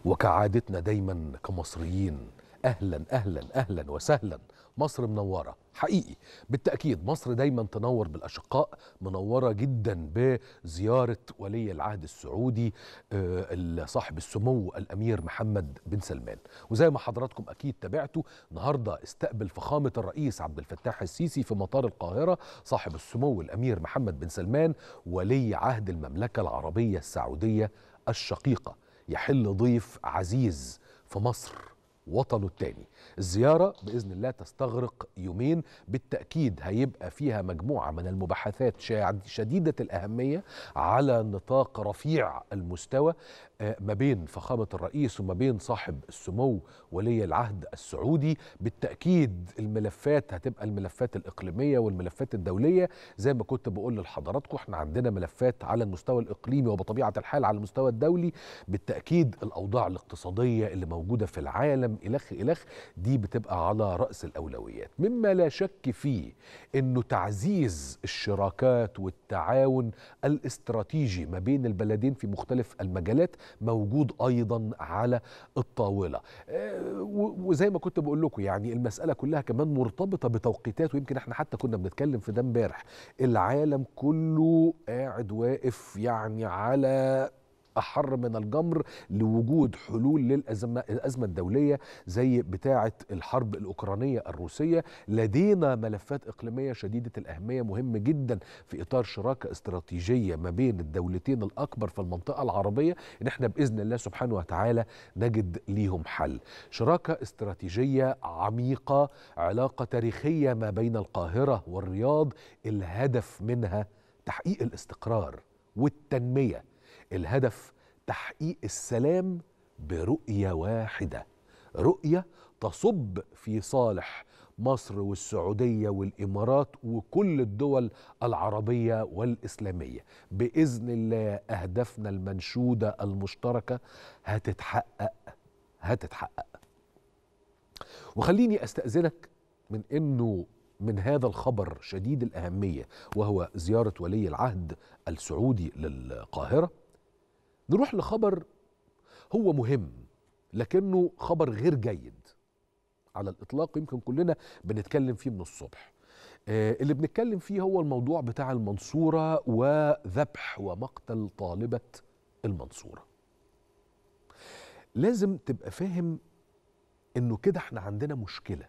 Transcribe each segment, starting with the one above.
وكعادتنا دايما كمصريين اهلا اهلا اهلا وسهلا مصر منوره حقيقي بالتاكيد مصر دايما تنور بالاشقاء منوره جدا بزياره ولي العهد السعودي آه، صاحب السمو الامير محمد بن سلمان وزي ما حضراتكم اكيد تابعتوا النهارده استقبل فخامه الرئيس عبد الفتاح السيسي في مطار القاهره صاحب السمو الامير محمد بن سلمان ولي عهد المملكه العربيه السعوديه الشقيقه يحل ضيف عزيز في مصر وطنه التاني الزيارة بإذن الله تستغرق يومين بالتأكيد هيبقى فيها مجموعة من المباحثات شديدة الأهمية على نطاق رفيع المستوى آه، ما بين فخامة الرئيس وما بين صاحب السمو ولي العهد السعودي بالتأكيد الملفات هتبقى الملفات الإقليمية والملفات الدولية زي ما كنت بقول لحضراتكم احنا عندنا ملفات على المستوى الإقليمي وبطبيعة الحال على المستوى الدولي بالتأكيد الأوضاع الاقتصادية اللي موجودة في العالم إلخ إلخ دي بتبقى على رأس الأولويات مما لا شك فيه أنه تعزيز الشراكات والتعاون الاستراتيجي ما بين البلدين في مختلف المجالات موجود ايضا على الطاوله آه، وزي ما كنت بقول لكم يعني المساله كلها كمان مرتبطه بتوقيتات ويمكن احنا حتى كنا بنتكلم في ده امبارح العالم كله قاعد واقف يعني على أحر من الجمر لوجود حلول للأزمة الأزمة الدولية زي بتاعة الحرب الأوكرانية الروسية لدينا ملفات إقليمية شديدة الأهمية مهم جدا في إطار شراكة استراتيجية ما بين الدولتين الأكبر في المنطقة العربية إن احنا بإذن الله سبحانه وتعالى نجد ليهم حل شراكة استراتيجية عميقة علاقة تاريخية ما بين القاهرة والرياض الهدف منها تحقيق الاستقرار والتنميه الهدف تحقيق السلام برؤيه واحده رؤيه تصب في صالح مصر والسعوديه والامارات وكل الدول العربيه والاسلاميه باذن الله اهدافنا المنشوده المشتركه هتتحقق هتتحقق وخليني استاذنك من انه من هذا الخبر شديد الاهميه وهو زياره ولي العهد السعودي للقاهره نروح لخبر هو مهم لكنه خبر غير جيد على الاطلاق يمكن كلنا بنتكلم فيه من الصبح آه اللي بنتكلم فيه هو الموضوع بتاع المنصوره وذبح ومقتل طالبه المنصوره لازم تبقى فاهم انه كده احنا عندنا مشكله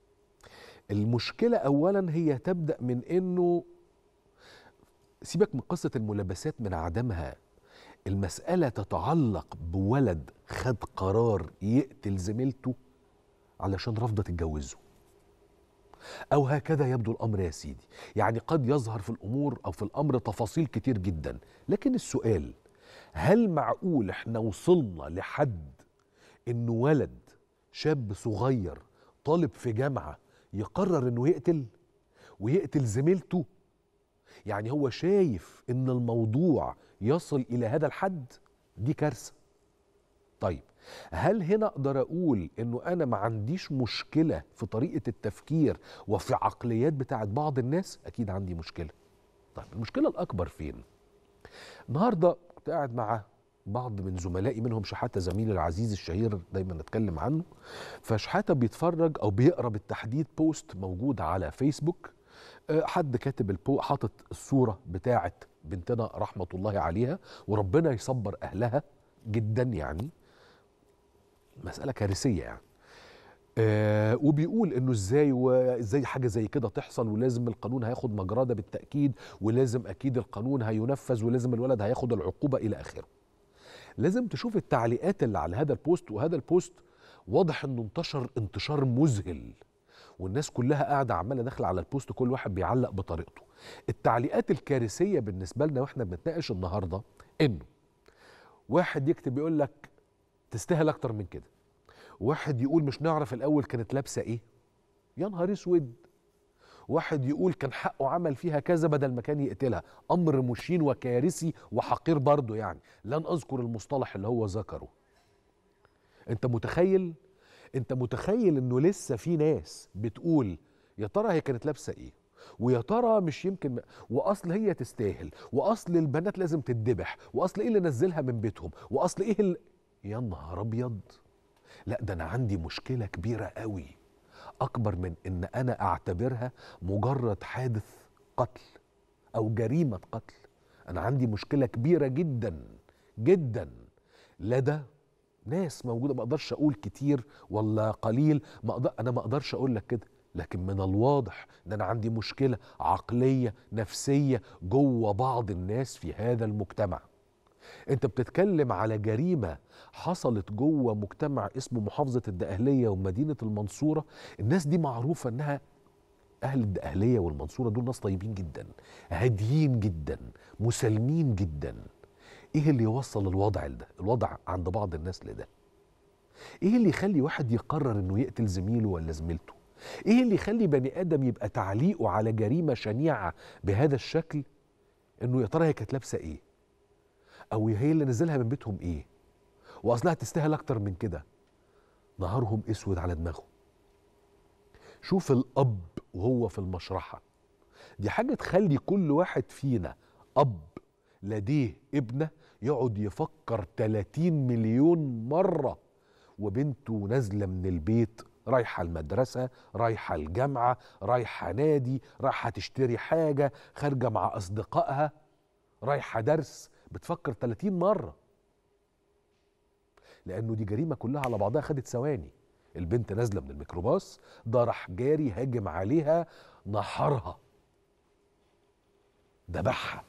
المشكله اولا هي تبدا من انه سيبك من قصه الملابسات من عدمها المسألة تتعلق بولد خد قرار يقتل زميلته علشان رافضة تتجوزه أو هكذا يبدو الأمر يا سيدي يعني قد يظهر في الأمور أو في الأمر تفاصيل كتير جدا لكن السؤال هل معقول احنا وصلنا لحد إن ولد شاب صغير طالب في جامعة يقرر إنه يقتل ويقتل زميلته يعني هو شايف إن الموضوع يصل الى هذا الحد دي كارثه طيب هل هنا اقدر اقول انه انا ما عنديش مشكله في طريقه التفكير وفي عقليات بتاعت بعض الناس اكيد عندي مشكله طيب المشكله الاكبر فين النهارده كنت قاعد مع بعض من زملائي منهم شحاته زميلي العزيز الشهير دايما نتكلم عنه فشحاته بيتفرج او بيقرا بالتحديد بوست موجود على فيسبوك آه، حد كاتب البو حاطط الصوره بتاعه بنتنا رحمه الله عليها وربنا يصبر اهلها جدا يعني مساله كارثيه يعني آه وبيقول انه ازاي وازاي حاجه زي كده تحصل ولازم القانون هياخد مجراه ده بالتاكيد ولازم اكيد القانون هينفذ ولازم الولد هياخد العقوبه الى اخره لازم تشوف التعليقات اللي على هذا البوست وهذا البوست واضح انه انتشر انتشار مذهل والناس كلها قاعده عماله داخله على البوست كل واحد بيعلق بطريقته التعليقات الكارثيه بالنسبه لنا واحنا بنتناقش النهارده انه واحد يكتب يقول لك تستاهل اكتر من كده واحد يقول مش نعرف الاول كانت لابسه ايه يا نهار اسود واحد يقول كان حقه عمل فيها كذا بدل ما كان يقتلها امر مشين وكارثي وحقير برضه يعني لن اذكر المصطلح اللي هو ذكره انت متخيل انت متخيل انه لسه في ناس بتقول يا ترى هي كانت لابسه ايه ويا ترى مش يمكن واصل هي تستاهل واصل البنات لازم تتذبح واصل ايه اللي نزلها من بيتهم واصل ايه ال... يا نهار ابيض لا ده انا عندي مشكله كبيره قوي اكبر من ان انا اعتبرها مجرد حادث قتل او جريمه قتل انا عندي مشكله كبيره جدا جدا لدى ناس موجوده ما اقدرش اقول كتير ولا قليل ما أقدر انا ما اقدرش اقول لك كده لكن من الواضح ان انا عندي مشكله عقليه نفسيه جوه بعض الناس في هذا المجتمع انت بتتكلم على جريمه حصلت جوه مجتمع اسمه محافظه الدقهليه ومدينه المنصوره الناس دي معروفه انها اهل الدقهليه والمنصوره دول ناس طيبين جدا هاديين جدا مسالمين جدا ايه اللي يوصل الوضع لده الوضع عند بعض الناس لده ايه اللي يخلي واحد يقرر انه يقتل زميله ولا زميلته ايه اللي يخلي بني ادم يبقى تعليقه على جريمه شنيعه بهذا الشكل انه يا ترى هي كانت لابسه ايه او هي اللي نزلها من بيتهم ايه واصلها تستاهل اكتر من كده نهارهم اسود على دماغهم شوف الاب وهو في المشرحه دي حاجه تخلي كل واحد فينا اب لديه ابنه يقعد يفكر 30 مليون مره وبنته نازله من البيت رايحه المدرسه رايحه الجامعه رايحه نادي رايحه تشتري حاجه خارجه مع اصدقائها رايحه درس بتفكر 30 مره لانه دي جريمه كلها على بعضها خدت ثواني البنت نازله من الميكروباص ده راح جاري هاجم عليها نحرها ذبحها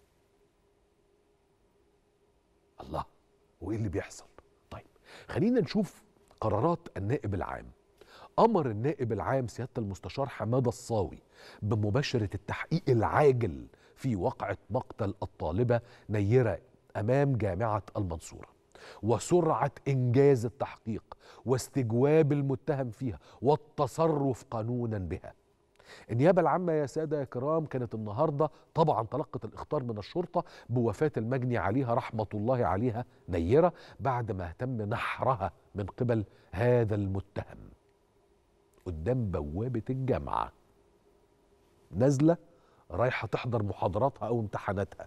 الله وايه اللي بيحصل طيب خلينا نشوف قرارات النائب العام امر النائب العام سياده المستشار حماده الصاوي بمباشره التحقيق العاجل في وقعه مقتل الطالبه نيره امام جامعه المنصوره وسرعه انجاز التحقيق واستجواب المتهم فيها والتصرف قانونا بها النيابة العامة يا سادة يا كرام كانت النهاردة طبعا تلقت الإخطار من الشرطة بوفاة المجني عليها رحمة الله عليها نيرة بعد ما تم نحرها من قبل هذا المتهم قدام بوابة الجامعة نازلة رايحة تحضر محاضراتها أو امتحاناتها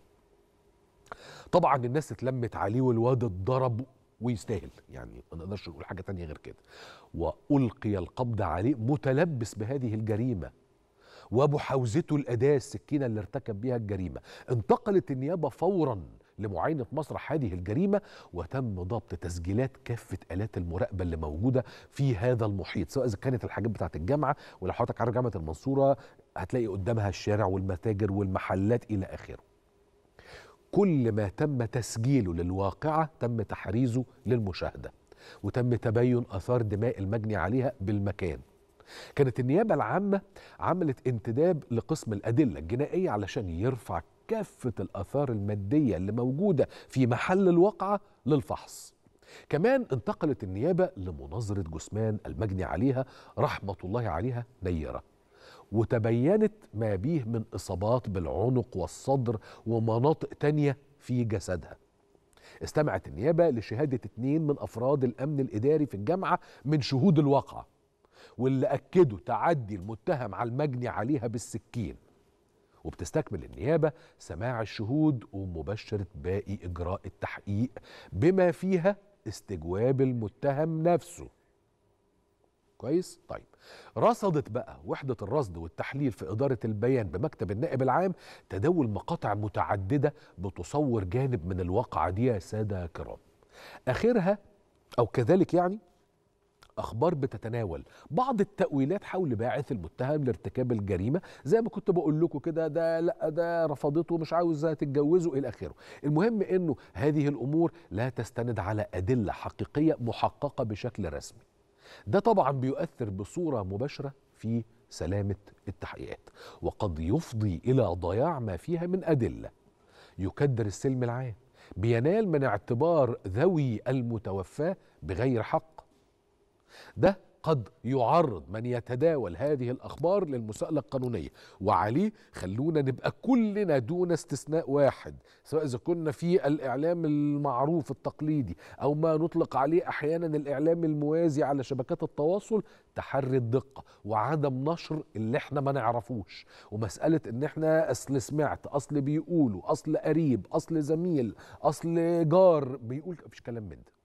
طبعا الناس اتلمت عليه والواد اتضرب ويستاهل يعني ما نقدرش نقول حاجة تانية غير كده وألقي القبض عليه متلبس بهذه الجريمة وبحوزته الأداة السكينة اللي ارتكب بها الجريمة انتقلت النيابة فورا لمعاينة مسرح هذه الجريمة وتم ضبط تسجيلات كافة آلات المراقبة اللي موجودة في هذا المحيط سواء إذا كانت الحاجات بتاعة الجامعة ولو حضرتك عارف جامعة المنصورة هتلاقي قدامها الشارع والمتاجر والمحلات إلى آخره كل ما تم تسجيله للواقعة تم تحريزه للمشاهدة وتم تبين آثار دماء المجني عليها بالمكان كانت النيابة العامة عملت انتداب لقسم الأدلة الجنائية علشان يرفع كافة الآثار المادية اللي موجودة في محل الواقعة للفحص كمان انتقلت النيابة لمناظرة جثمان المجني عليها رحمة الله عليها نيرة وتبينت ما بيه من إصابات بالعنق والصدر ومناطق تانية في جسدها استمعت النيابة لشهادة اتنين من أفراد الأمن الإداري في الجامعة من شهود الواقعة واللي أكدوا تعدي المتهم على المجني عليها بالسكين وبتستكمل النيابة سماع الشهود ومباشرة باقي إجراء التحقيق بما فيها استجواب المتهم نفسه كويس طيب رصدت بقى وحدة الرصد والتحليل في إدارة البيان بمكتب النائب العام تداول مقاطع متعددة بتصور جانب من الواقعة دي يا سادة كرام آخرها أو كذلك يعني اخبار بتتناول بعض التاويلات حول باعث المتهم لارتكاب الجريمه زي ما كنت بقول لكم كده ده لا ده رفضته مش عاوزه تتجوزه الى اخره المهم انه هذه الامور لا تستند على ادله حقيقيه محققه بشكل رسمي ده طبعا بيؤثر بصوره مباشره في سلامه التحقيقات وقد يفضي الى ضياع ما فيها من ادله يكدر السلم العام بينال من اعتبار ذوي المتوفاه بغير حق ده قد يعرض من يتداول هذه الاخبار للمساءله القانونيه وعليه خلونا نبقى كلنا دون استثناء واحد سواء اذا كنا في الاعلام المعروف التقليدي او ما نطلق عليه احيانا الاعلام الموازي على شبكات التواصل تحري الدقه وعدم نشر اللي احنا ما نعرفوش ومساله ان احنا اصل سمعت اصل بيقولوا اصل قريب اصل زميل اصل جار بيقول مفيش كلام من ده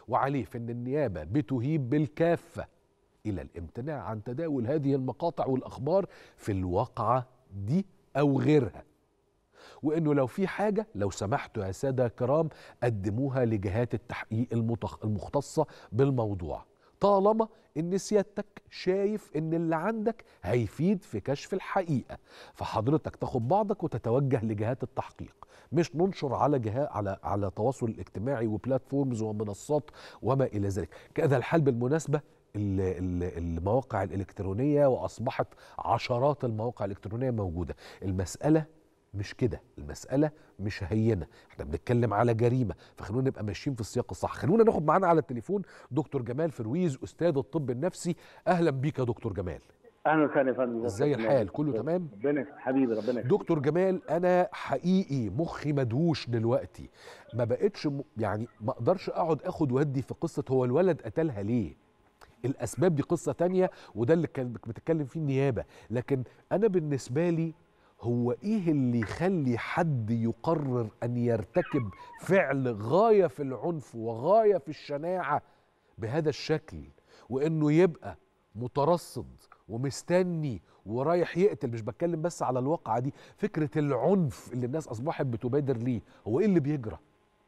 وعليه في ان النيابه بتهيب بالكافه الى الامتناع عن تداول هذه المقاطع والاخبار في الواقعه دي او غيرها وانه لو في حاجه لو سمحتوا يا ساده كرام قدموها لجهات التحقيق المتخ... المختصه بالموضوع طالما ان سيادتك شايف ان اللي عندك هيفيد في كشف الحقيقه فحضرتك تاخد بعضك وتتوجه لجهات التحقيق مش ننشر على جهات على على التواصل الاجتماعي وبلاتفورمز ومنصات وما الى ذلك كذا الحال بالمناسبه المواقع الالكترونيه واصبحت عشرات المواقع الالكترونيه موجوده المساله مش كده المسألة مش هينة احنا بنتكلم على جريمة فخلونا نبقى ماشيين في السياق الصح خلونا ناخد معانا على التليفون دكتور جمال فرويز أستاذ الطب النفسي أهلا بيك يا دكتور جمال اهلا وسهلا يا فندم ازاي الحال كله تمام ربنا حبيبي ربنا يخليك. دكتور جمال انا حقيقي مخي مدهوش دلوقتي ما بقتش م... يعني ما اقدرش اقعد اخد ودي في قصه هو الولد قتلها ليه الاسباب دي قصه تانية وده اللي كان بتتكلم فيه النيابه لكن انا بالنسبه لي هو ايه اللي يخلي حد يقرر ان يرتكب فعل غايه في العنف وغايه في الشناعه بهذا الشكل وانه يبقى مترصد ومستني ورايح يقتل مش بتكلم بس على الواقعه دي فكره العنف اللي الناس اصبحت بتبادر ليه هو ايه اللي بيجرى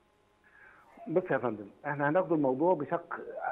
بص يا فندم احنا هناخد الموضوع بشق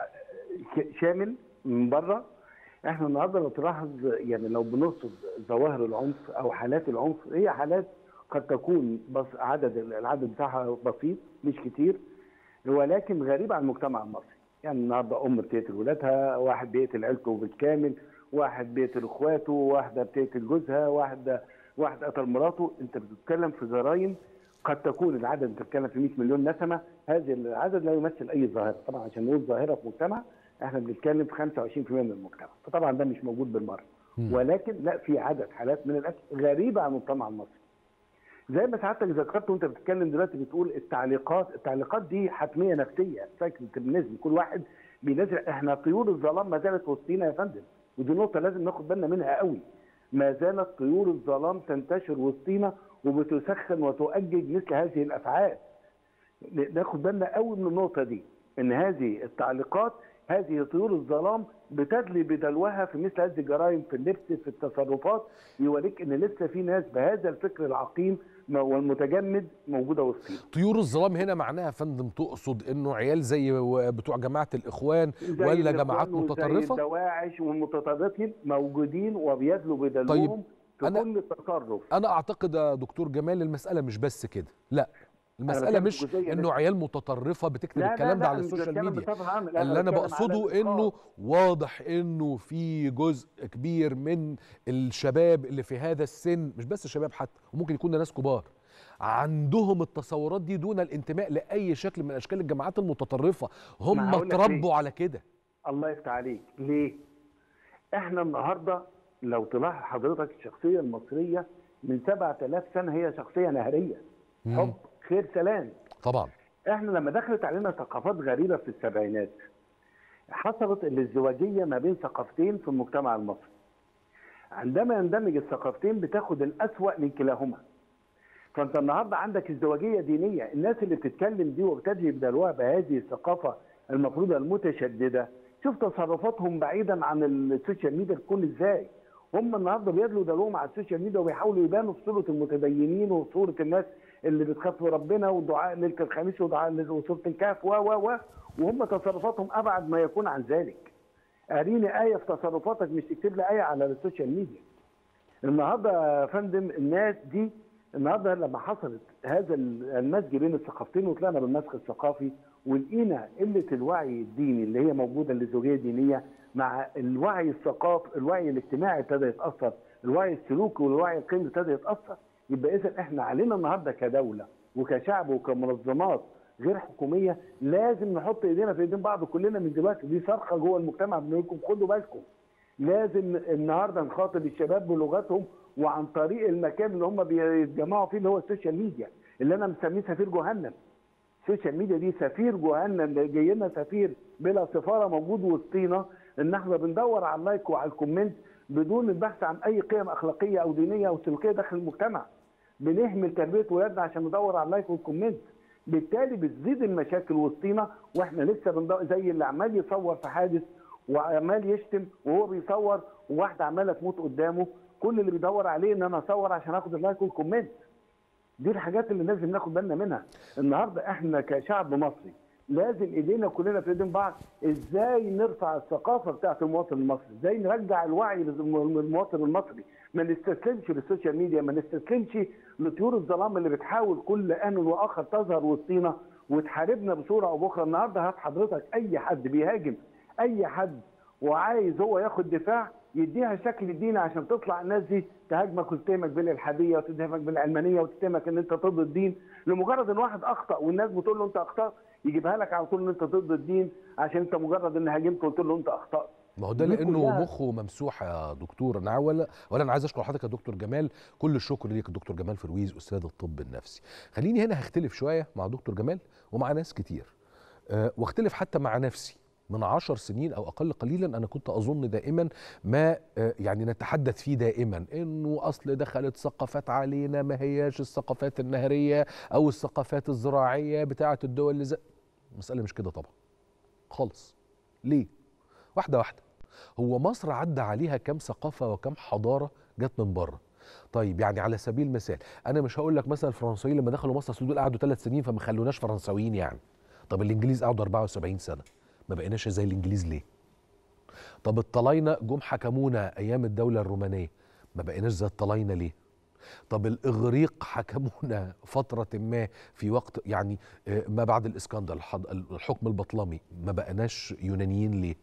شامل من بره احنا النهارده لو تلاحظ يعني لو بنرصد ظواهر العنف او حالات العنف هي حالات قد تكون بس عدد العدد بتاعها بسيط مش كتير ولكن غريبه عن المجتمع المصري يعني النهارده ام بتقتل ولادها واحد بيقتل عيلته بالكامل واحد بيقتل اخواته واحده بتقتل جوزها واحده واحد قتل مراته انت بتتكلم في جرائم قد تكون العدد انت بتتكلم في 100 مليون نسمه هذا العدد لا يمثل اي ظاهره طبعا عشان نقول ظاهره في مجتمع احنا بنتكلم في 25% من المجتمع فطبعا ده مش موجود بالمره ولكن لا في عدد حالات من القتل غريبه عن المجتمع المصري زي ما سعادتك ذكرت وانت بتتكلم دلوقتي بتقول التعليقات التعليقات دي حتميه نفسيه فكره بالنسبه كل واحد بينزل احنا طيور الظلام ما زالت وسطينا يا فندم ودي نقطه لازم ناخد بالنا منها قوي ما زالت طيور الظلام تنتشر وسطينا وبتسخن وتؤجج مثل هذه الافعال ناخد بالنا قوي من النقطه دي ان هذه التعليقات هذه طيور الظلام بتدلي بدلوها في مثل هذه الجرائم في اللبس في التصرفات يوريك ان لسه في ناس بهذا الفكر العقيم والمتجمد موجوده وسطينا. طيور الظلام هنا معناها يا فندم تقصد انه عيال زي بتوع جماعه الاخوان ولا جماعات متطرفه؟ زي الدواعش والمتطرفين موجودين وبيدلوا بدلوهم طيب في أنا كل تصرف. انا اعتقد يا دكتور جمال المساله مش بس كده، لا المسألة مش انه عيال متطرفة بتكتب لا الكلام لا ده على السوشيال ميديا اللي انا بقصده انه واضح انه في جزء كبير من الشباب اللي في هذا السن مش بس شباب حتى وممكن يكون ناس كبار عندهم التصورات دي دون الانتماء لاي شكل من اشكال الجماعات المتطرفه هم اتربوا على كده الله يفتح عليك ليه احنا النهارده لو تلاحظ حضرتك الشخصيه المصريه من 7000 سنه هي شخصيه نهريه حب خير سلام طبعا احنا لما دخلت علينا ثقافات غريبه في السبعينات حصلت الازدواجيه ما بين ثقافتين في المجتمع المصري عندما يندمج الثقافتين بتاخد الاسوا من كلاهما فانت النهارده عندك ازدواجيه دينيه الناس اللي بتتكلم دي وبتدعي بدلوها بهذه الثقافه المفروضه المتشدده شوف تصرفاتهم بعيدا عن السوشيال ميديا تكون ازاي هم النهارده بيدلوا دلوهم على السوشيال ميديا وبيحاولوا يبانوا في صوره المتدينين وصوره الناس اللي بتخاف من ربنا ودعاء ليله الخميس ودعاء وسوره الكهف و و و وهم تصرفاتهم ابعد ما يكون عن ذلك. اريني ايه في تصرفاتك مش تكتب لي ايه على السوشيال ميديا. النهارده يا فندم الناس دي النهارده لما حصلت هذا المزج بين الثقافتين وطلعنا بالمسخ الثقافي ولقينا قله الوعي الديني اللي هي موجوده للزوجيه الدينيه مع الوعي الثقافي الوعي الاجتماعي ابتدى يتاثر، الوعي السلوكي والوعي القيمي ابتدى يتاثر، يبقى اذا احنا علينا النهارده كدوله وكشعب وكمنظمات غير حكوميه لازم نحط ايدينا في ايدين بعض كلنا من دلوقتي دي صرخه جوه المجتمع بنقول لكم خدوا بالكم لازم النهارده نخاطب الشباب بلغتهم وعن طريق المكان اللي هم بيتجمعوا فيه اللي هو السوشيال ميديا اللي انا مسميه سفير جهنم السوشيال ميديا دي سفير جهنم جاي لنا سفير بلا سفاره موجود وسطينا ان احنا بندور على اللايك وعلى الكومنت بدون البحث عن اي قيم اخلاقيه او دينيه او سلوكيه داخل المجتمع بنهمل تربيه ولادنا عشان ندور على اللايك والكومنت بالتالي بتزيد المشاكل وسطينا واحنا لسه بندور زي اللي عمال يصور في حادث وعمال يشتم وهو بيصور وواحده عماله تموت قدامه كل اللي بيدور عليه ان انا اصور عشان اخد اللايك والكومنت دي الحاجات اللي لازم ناخد بالنا منها النهارده احنا كشعب مصري لازم ايدينا كلنا في ايدين بعض ازاي نرفع الثقافه بتاعت المواطن المصري ازاي نرجع الوعي للمواطن المصري ما نستسلمش للسوشيال ميديا ما نستسلمش لطيور الظلام اللي بتحاول كل ان واخر تظهر وسطينا وتحاربنا بصوره او باخرى النهارده هات حضرتك اي حد بيهاجم اي حد وعايز هو ياخد دفاع يديها شكل ديني عشان تطلع الناس دي تهاجمك وتتهمك بالالحاديه وتتهمك بالعلمانيه وتتهمك ان انت ضد الدين لمجرد ان واحد اخطا والناس بتقول له انت اخطات يجيبها لك على طول ان انت ضد الدين عشان انت مجرد ان هاجمت وقلت له انت اخطات ما هو ده دي لانه كلها- مخه ممسوح يا دكتور انا ولا ولا انا عايز اشكر حضرتك يا دكتور جمال كل الشكر ليك دكتور جمال فرويز استاذ الطب النفسي خليني هنا هختلف شويه مع دكتور جمال ومع ناس كتير أه واختلف حتى مع نفسي من عشر سنين او اقل قليلا انا كنت اظن دائما ما آه، يعني نتحدث فيه دائما انه اصل دخلت ثقافات علينا ما هياش الثقافات النهريه او الثقافات الزراعيه بتاعه الدول اللي زي المساله مش كده طبعا خالص ليه واحده واحده هو مصر عدى عليها كم ثقافه وكم حضاره جت من بره طيب يعني على سبيل المثال انا مش هقول لك مثلا الفرنسيين لما دخلوا مصر أصل دول قعدوا ثلاث سنين فما خلوناش فرنساويين يعني طب الانجليز قعدوا 74 سنه ما بقيناش زي الانجليز ليه طب الطلاينه جم حكمونا ايام الدوله الرومانيه ما بقيناش زي الطلاينه ليه طب الاغريق حكمونا فتره ما في وقت يعني آه، ما بعد الاسكندر الحض- الحكم البطلمي ما بقناش يونانيين ليه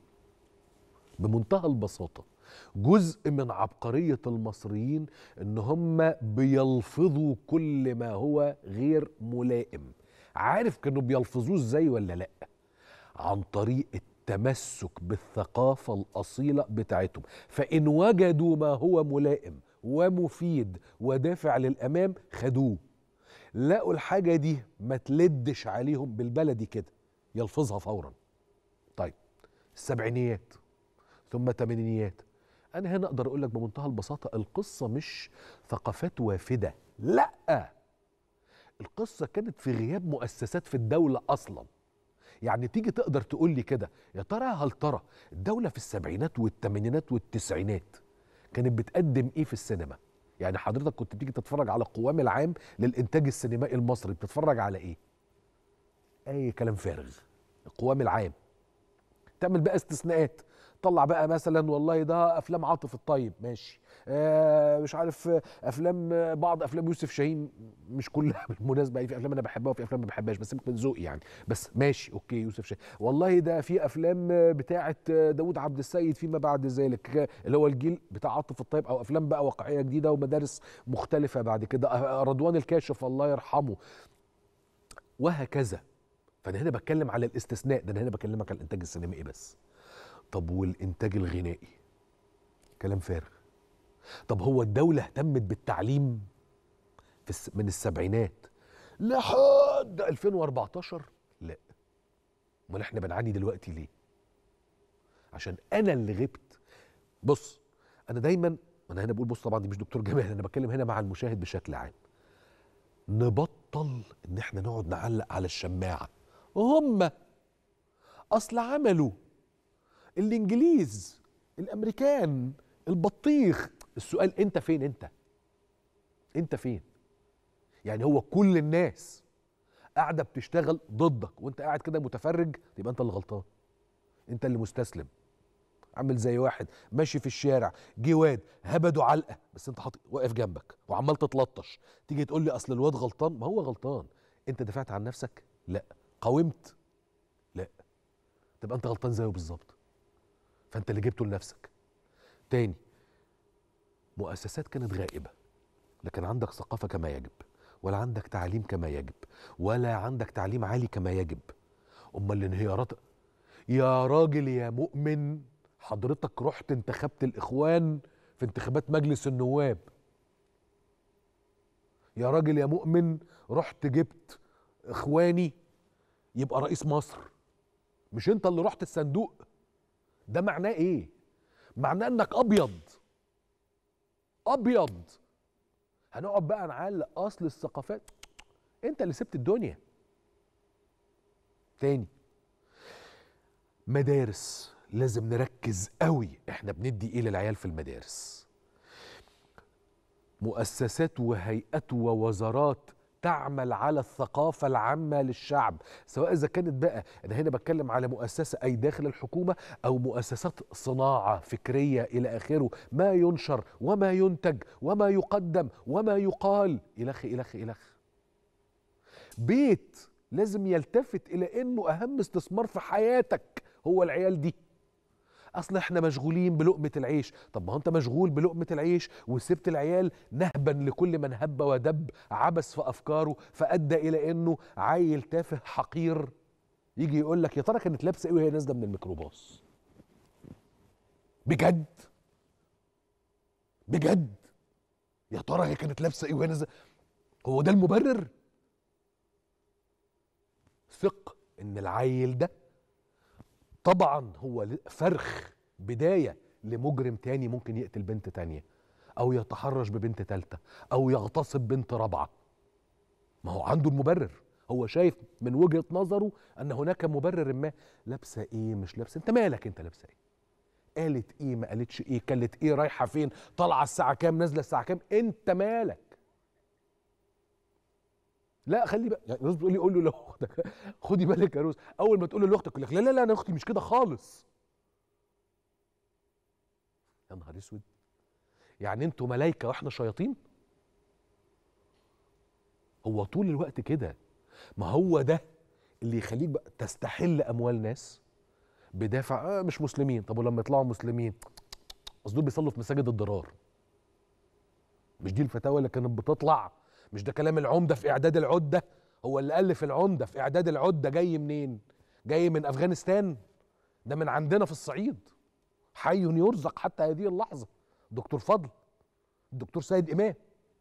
بمنتهى البساطة جزء من عبقرية المصريين ان هم بيلفظوا كل ما هو غير ملائم عارف كانوا بيلفظوه ازاي ولا لا عن طريق التمسك بالثقافة الأصيلة بتاعتهم فإن وجدوا ما هو ملائم ومفيد ودافع للأمام خدوه لقوا الحاجة دي ما تلدش عليهم بالبلدي كده يلفظها فورا طيب السبعينيات ثم الثمانينيات انا هنا اقدر اقول لك بمنتهى البساطه القصه مش ثقافات وافده لا القصه كانت في غياب مؤسسات في الدوله اصلا يعني تيجي تقدر تقول لي كده يا ترى هل ترى الدوله في السبعينات والثمانينات والتسعينات كانت بتقدم ايه في السينما يعني حضرتك كنت بتيجي تتفرج على القوام العام للانتاج السينمائي المصري بتتفرج على ايه اي كلام فارغ القوام العام تعمل بقى استثناءات طلع بقى مثلا والله ده افلام عاطف الطيب ماشي آه مش عارف آه، افلام آه، بعض افلام يوسف شاهين مش كلها بالمناسبه يعني في افلام انا بحبها وفي افلام ما بحبهاش بس يمكن ذوقي يعني بس ماشي اوكي يوسف شاهين والله ده في افلام آه، بتاعه آه، داوود عبد السيد فيما بعد ذلك آه، اللي هو الجيل بتاع عاطف الطيب او افلام بقى واقعيه جديده ومدارس مختلفه بعد كده آه، رضوان الكاشف الله يرحمه وهكذا فانا هنا بتكلم على الاستثناء ده انا هنا بكلمك على الانتاج السينمائي بس طب والانتاج الغنائي كلام فارغ طب هو الدولة اهتمت بالتعليم في الس... من السبعينات لحد 2014 لا امال احنا بنعاني دلوقتي ليه عشان انا اللي غبت بص انا دايما انا هنا بقول بص طبعا دي مش دكتور جمال انا بتكلم هنا مع المشاهد بشكل عام نبطل ان احنا نقعد نعلق على الشماعه هم اصل عملوا الانجليز الامريكان البطيخ السؤال انت فين انت انت فين يعني هو كل الناس قاعده بتشتغل ضدك وانت قاعد كده متفرج يبقى انت اللي غلطان انت اللي مستسلم عامل زي واحد ماشي في الشارع جه واد هبده علقه بس انت حاطط واقف جنبك وعمال تتلطش تيجي تقول لي اصل الواد غلطان ما هو غلطان انت دافعت عن نفسك لا قاومت لا تبقى انت غلطان زيه بالظبط فانت اللي جبته لنفسك تاني مؤسسات كانت غائبه لكن عندك ثقافه كما يجب ولا عندك تعليم كما يجب ولا عندك تعليم عالي كما يجب امال الانهيارات يا راجل يا مؤمن حضرتك رحت انتخبت الاخوان في انتخابات مجلس النواب يا راجل يا مؤمن رحت جبت اخواني يبقى رئيس مصر مش انت اللي رحت الصندوق ده معناه ايه معناه انك ابيض ابيض هنقعد بقى نعلق اصل الثقافات انت اللي سبت الدنيا تاني مدارس لازم نركز قوي احنا بندي ايه للعيال في المدارس مؤسسات وهيئات ووزارات تعمل على الثقافة العامة للشعب سواء إذا كانت بقى أنا هنا بتكلم على مؤسسة أي داخل الحكومة أو مؤسسات صناعة فكرية إلى آخره ما ينشر وما ينتج وما يقدم وما يقال إلخ إلخ إلخ بيت لازم يلتفت إلى أنه أهم استثمار في حياتك هو العيال دي اصل احنا مشغولين بلقمه العيش طب ما هو انت مشغول بلقمه العيش وسبت العيال نهبا لكل من هب ودب عبس في افكاره فادى الى انه عيل تافه حقير يجي يقول لك يا ترى كانت لابسه ايه وهي نازله من الميكروباص بجد بجد يا ترى هي كانت لابسه ايه وهي نازله هو ده المبرر ثق ان العيل ده طبعا هو فرخ بداية لمجرم تاني ممكن يقتل بنت تانية أو يتحرش ببنت تالتة أو يغتصب بنت رابعة ما هو عنده المبرر هو شايف من وجهة نظره أن هناك مبرر ما لابسة إيه مش لابسة أنت مالك أنت لابسة إيه قالت إيه ما قالتش إيه كلت إيه رايحة فين طالعة الساعة كام نازلة الساعة كام أنت مالك لا خلي بقى يعني روز بتقول لي قول له لاختك خدي بالك يا روز اول ما تقول له لاختك يقول لك لا لا لا انا اختي مش كده خالص يا نهار اسود يعني انتوا ملايكه واحنا شياطين هو طول الوقت كده ما هو ده اللي يخليك بقى تستحل اموال ناس بدافع آه مش مسلمين طب ولما يطلعوا مسلمين اصل دول بيصلوا في مساجد الضرار مش دي الفتاوى اللي كانت بتطلع مش ده كلام العمده في اعداد العده هو اللي الف العمده في اعداد العده جاي منين جاي من افغانستان ده من عندنا في الصعيد حي يرزق حتى هذه اللحظه دكتور فضل الدكتور سيد امام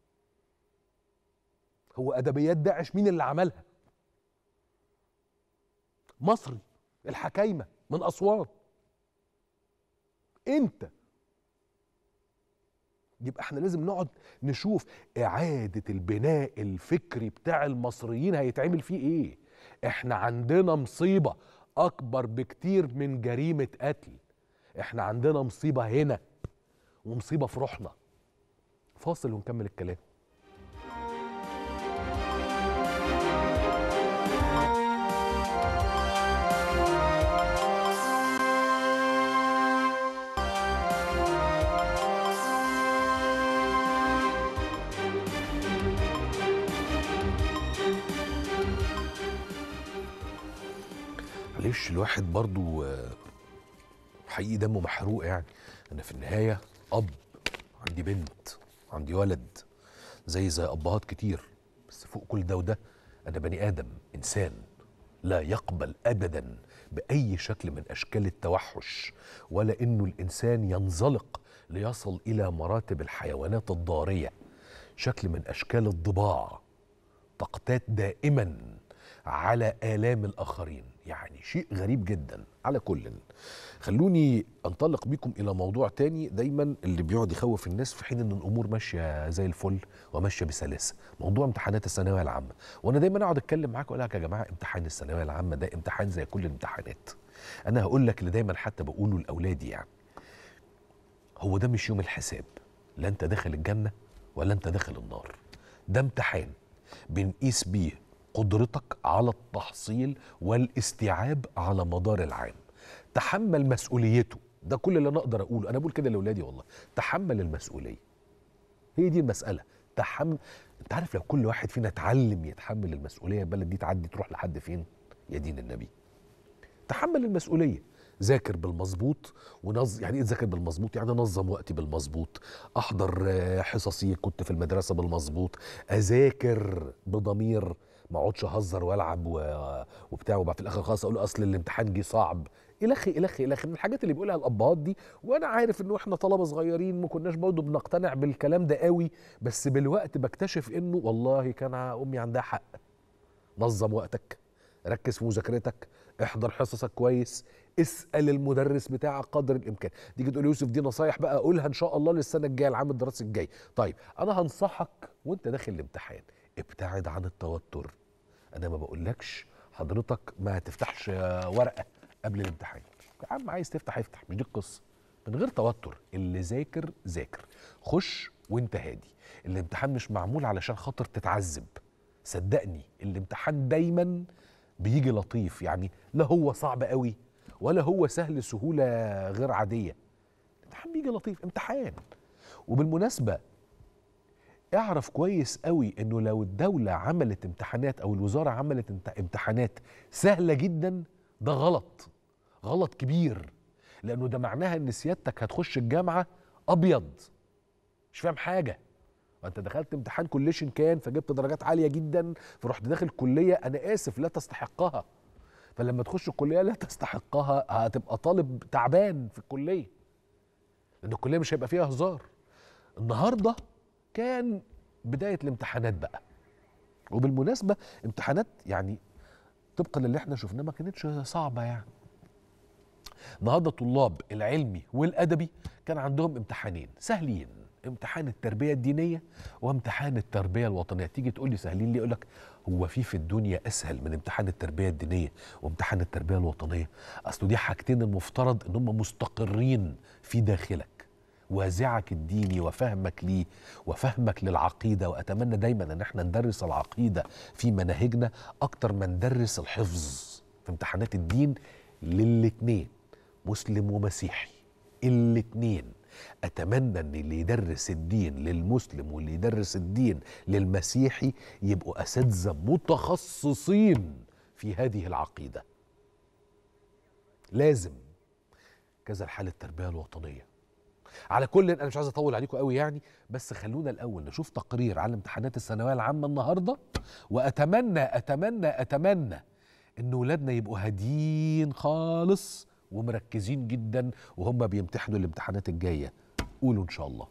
هو ادبيات داعش مين اللي عملها مصري الحكايمه من اسوان انت يبقى احنا لازم نقعد نشوف اعاده البناء الفكري بتاع المصريين هيتعمل فيه ايه احنا عندنا مصيبه اكبر بكتير من جريمه قتل احنا عندنا مصيبه هنا ومصيبه في روحنا فاصل ونكمل الكلام معلش الواحد برضو حقيقي دمه محروق يعني انا في النهايه اب عندي بنت عندي ولد زي زي ابهات كتير بس فوق كل ده وده انا بني ادم انسان لا يقبل ابدا باي شكل من اشكال التوحش ولا انه الانسان ينزلق ليصل الى مراتب الحيوانات الضاريه شكل من اشكال الضباع تقتات دائما على آلام الآخرين يعني شيء غريب جدا على كل خلوني أنطلق بكم إلى موضوع تاني دايما اللي بيقعد يخوف الناس في حين أن الأمور ماشية زي الفل وماشية بسلاسة موضوع امتحانات الثانوية العامة وأنا دايما أقعد أتكلم معاك وأقول لك يا جماعة امتحان الثانوية العامة ده امتحان زي كل الامتحانات أنا هقول لك اللي دايما حتى بقوله لأولادي يعني هو ده مش يوم الحساب لا أنت داخل الجنة ولا أنت داخل النار ده امتحان بنقيس بيه قدرتك على التحصيل والاستيعاب على مدار العام تحمل مسؤوليته ده كل اللي انا اقدر اقوله انا بقول كده لاولادي والله تحمل المسؤوليه هي دي المساله تحمل انت عارف لو كل واحد فينا اتعلم يتحمل المسؤوليه البلد دي تعدي تروح لحد فين يا دين النبي تحمل المسؤوليه ذاكر بالمظبوط ونظ يعني ايه ذاكر بالمظبوط يعني نظم وقتي بالمظبوط احضر حصصي كنت في المدرسه بالمظبوط اذاكر بضمير ما اقعدش اهزر والعب وبتاع وبعد في الاخر خلاص اقول اصل الامتحان جه صعب الخي الخي الخي من الحاجات اللي بيقولها الابهات دي وانا عارف انه احنا طلبه صغيرين ما كناش برضه بنقتنع بالكلام ده قوي بس بالوقت بكتشف انه والله كان امي عندها حق نظم وقتك ركز في مذاكرتك احضر حصصك كويس اسال المدرس بتاعك قدر الامكان تيجي تقول يوسف دي نصايح بقى اقولها ان شاء الله للسنه الجايه العام الدراسي الجاي طيب انا هنصحك وانت داخل الامتحان ابتعد عن التوتر انا ما بقولكش حضرتك ما تفتحش آه، ورقه قبل الامتحان يا عم عايز تفتح افتح مش دي القصه من غير توتر اللي ذاكر ذاكر خش وانت هادي الامتحان مش معمول علشان خاطر تتعذب صدقني الامتحان دايما بيجي لطيف يعني لا هو صعب قوي ولا هو سهل سهوله غير عاديه الامتحان بيجي لطيف امتحان وبالمناسبه اعرف كويس قوي انه لو الدولة عملت امتحانات او الوزارة عملت امت- امتحانات سهلة جدا ده غلط غلط كبير لانه ده معناها ان سيادتك هتخش الجامعة ابيض مش فاهم حاجة وانت دخلت امتحان كليشن كان فجبت درجات عالية جدا فرحت داخل كلية انا اسف لا تستحقها فلما تخش الكلية لا تستحقها هتبقى طالب تعبان في الكلية لان الكلية مش هيبقى فيها هزار النهارده كان بدايه الامتحانات بقى وبالمناسبه امتحانات يعني طبقا للي احنا شفناه ما كانتش صعبه يعني النهارده طلاب العلمي والادبي كان عندهم امتحانين سهلين امتحان التربيه الدينيه وامتحان التربيه الوطنيه تيجي تقول لي سهلين ليه اقول لك هو في في الدنيا اسهل من امتحان التربيه الدينيه وامتحان التربيه الوطنيه اصل دي حاجتين المفترض ان هم مستقرين في داخلك وازعك الديني وفهمك ليه وفهمك للعقيدة وأتمنى دايما أن احنا ندرس العقيدة في مناهجنا أكتر ما ندرس الحفظ في امتحانات الدين للاتنين مسلم ومسيحي الاتنين أتمنى أن اللي يدرس الدين للمسلم واللي يدرس الدين للمسيحي يبقوا أساتذة متخصصين في هذه العقيدة لازم كذا الحال التربية الوطنية على كل انا مش عايز اطول عليكم قوي يعني بس خلونا الاول نشوف تقرير عن امتحانات الثانويه العامه النهارده واتمنى اتمنى اتمنى ان ولادنا يبقوا هاديين خالص ومركزين جدا وهم بيمتحنوا الامتحانات الجايه قولوا ان شاء الله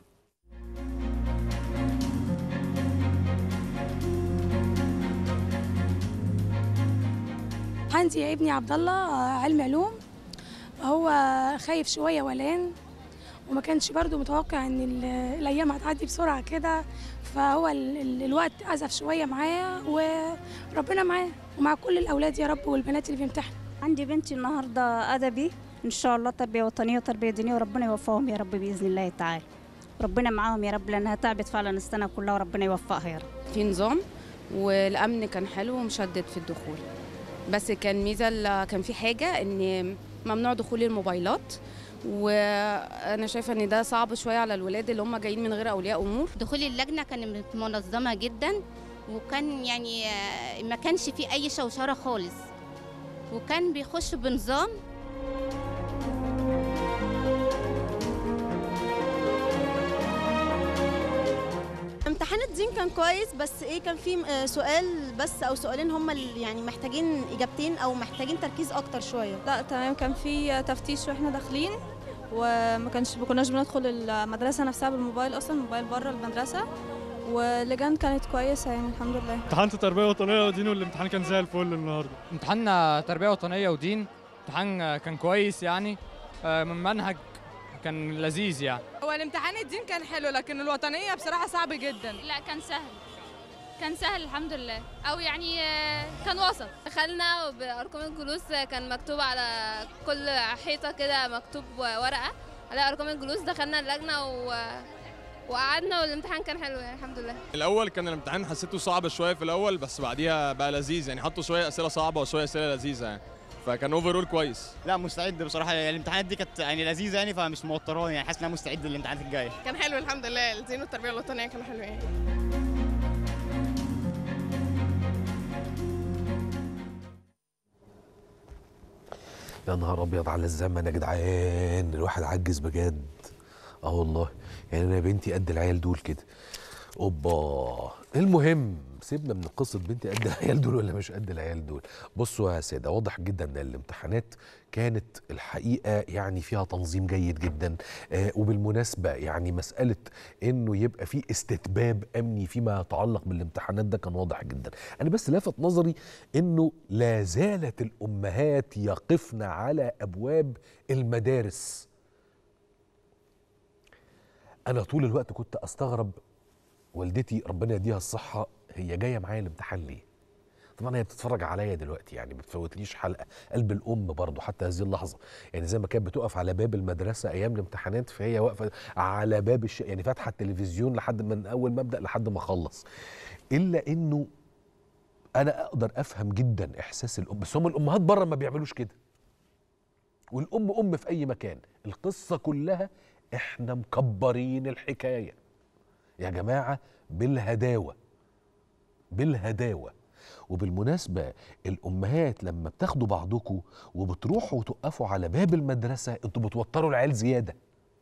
عندي ابني عبد الله آه، علم علوم هو خايف شويه ولان وما كانش برضو متوقع ان ال- الايام هتعدي بسرعه كده فهو ال- ال- الوقت ازف شويه معاه وربنا معاه ومع كل الاولاد يا رب والبنات اللي بيمتحنوا عندي بنتي النهارده ادبي ان شاء الله تربيه وطنيه وتربيه دينيه وربنا يوفقهم يا رب باذن الله تعالى ربنا معاهم يا رب لانها تعبت فعلا السنه كلها وربنا يوفقها يا رب في نظام والامن كان حلو ومشدد في الدخول بس كان ميزه ال- كان في حاجه ان ممنوع دخول الموبايلات وانا شايفه ان ده صعب شويه على الولاد اللي هم جايين من غير اولياء امور دخول اللجنة كانت منظمة جدا وكان يعني آه، ما كانش فيه أي شوشرة خالص وكان بيخش بنظام امتحان الدين كان كويس بس ايه كان في آه، سؤال بس او سؤالين هم اللي يعني محتاجين اجابتين او محتاجين تركيز اكتر شويه لا تمام كان في تفتيش واحنا داخلين وما كانش ما كناش بندخل المدرسه نفسها بالموبايل اصلا الموبايل بره المدرسه واللجان كانت كويسه يعني الحمد لله امتحنت تربيه وطنيه ودين والامتحان كان زي الفل النهارده امتحان تربية وطنية ودين امتحان كان كويس يعني آه، من منهج كان لذيذ يعني هو الامتحان الدين كان حلو لكن الوطنية بصراحة صعب جدا لا كان سهل كان سهل الحمد لله او يعني آه، كان وسط دخلنا بارقام الجلوس كان مكتوب على كل حيطه كده مكتوب ورقه على ارقام الجلوس دخلنا اللجنه و... وقعدنا والامتحان كان حلو يعني الحمد لله الاول كان الامتحان حسيته صعب شويه في الاول بس بعديها بقى لذيذ يعني حطوا شويه اسئله صعبه وشويه اسئله لذيذه يعني فكان اوفرول كويس لا مستعد بصراحه يعني الامتحانات دي كانت يعني لذيذه يعني فمش موتراني يعني حاسس ان انا مستعد للامتحانات الجايه كان حلو الحمد لله الدين والتربية الوطنية كانوا حلوين يا نهار ابيض على الزمن يا جدعان الواحد عجز بجد اه والله يعني انا بنتي قد العيال دول كده اوبا المهم سيبنا من قصه بنتي قد العيال دول ولا مش قد العيال دول بصوا يا ساده واضح جدا ان الامتحانات كانت الحقيقه يعني فيها تنظيم جيد جدا آه وبالمناسبه يعني مساله انه يبقى في استتباب امني فيما يتعلق بالامتحانات ده كان واضح جدا انا بس لافت نظري انه لا زالت الامهات يقفن على ابواب المدارس انا طول الوقت كنت استغرب والدتي ربنا يديها الصحه هي جايه معايا الامتحان ليه طبعا هي بتتفرج عليا دلوقتي يعني ما بتفوتليش حلقه قلب الام برضه حتى هذه اللحظه يعني زي ما كانت بتقف على باب المدرسه ايام الامتحانات فهي واقفه على باب الش... يعني فاتحه التلفزيون لحد من اول ما ابدا لحد ما اخلص الا انه انا اقدر افهم جدا احساس الام بس هم الامهات بره ما بيعملوش كده والام ام في اي مكان القصه كلها احنا مكبرين الحكايه يا جماعه بالهداوه بالهداوه وبالمناسبة الأمهات لما بتاخدوا بعضكم وبتروحوا وتقفوا على باب المدرسة انتوا بتوتروا العيال زيادة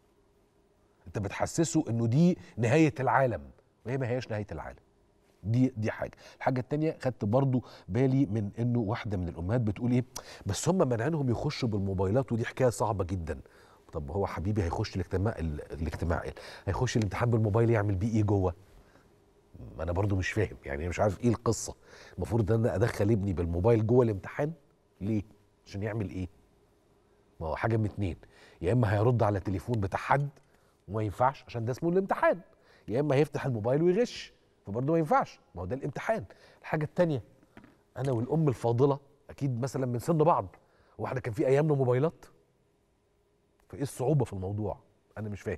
انت بتحسسوا انه دي نهاية العالم وهي ما هياش نهاية العالم دي دي حاجة الحاجة التانية خدت برضو بالي من انه واحدة من الأمهات بتقول ايه بس هم مانعينهم يخشوا بالموبايلات ودي حكاية صعبة جدا طب هو حبيبي هيخش الاجتماع الاجتماع هيخش الامتحان بالموبايل يعمل بيه ايه جوه ما انا برضو مش فاهم يعني مش عارف ايه القصه المفروض ان انا ادخل ابني بالموبايل جوه الامتحان ليه عشان يعمل ايه ما هو حاجه من اتنين يا اما هيرد على تليفون بتاع حد وما ينفعش عشان ده اسمه الامتحان يا اما هيفتح الموبايل ويغش فبرضه ما ينفعش ما هو ده الامتحان الحاجه التانيه انا والام الفاضله اكيد مثلا من سن بعض هو احنا كان في ايامنا موبايلات فايه الصعوبه في الموضوع انا مش فاهم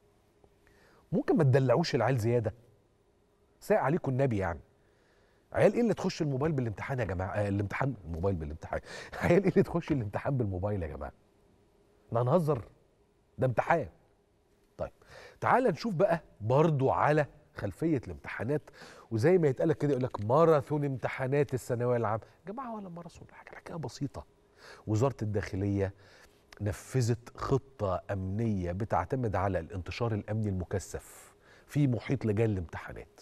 ممكن ما تدلعوش العيال زياده ساء عليكم النبي يعني عيال ايه اللي تخش الموبايل بالامتحان يا جماعه آه الامتحان الموبايل بالامتحان عيال ايه اللي تخش الامتحان بالموبايل يا جماعه لا نهزر ده امتحان طيب تعال نشوف بقى برضو على خلفيه الامتحانات وزي ما يتقال كده يقول لك ماراثون امتحانات الثانويه العامه يا جماعه ولا ماراثون حاجه حكايه بسيطه وزاره الداخليه نفذت خطه امنيه بتعتمد على الانتشار الامني المكثف في محيط لجان الامتحانات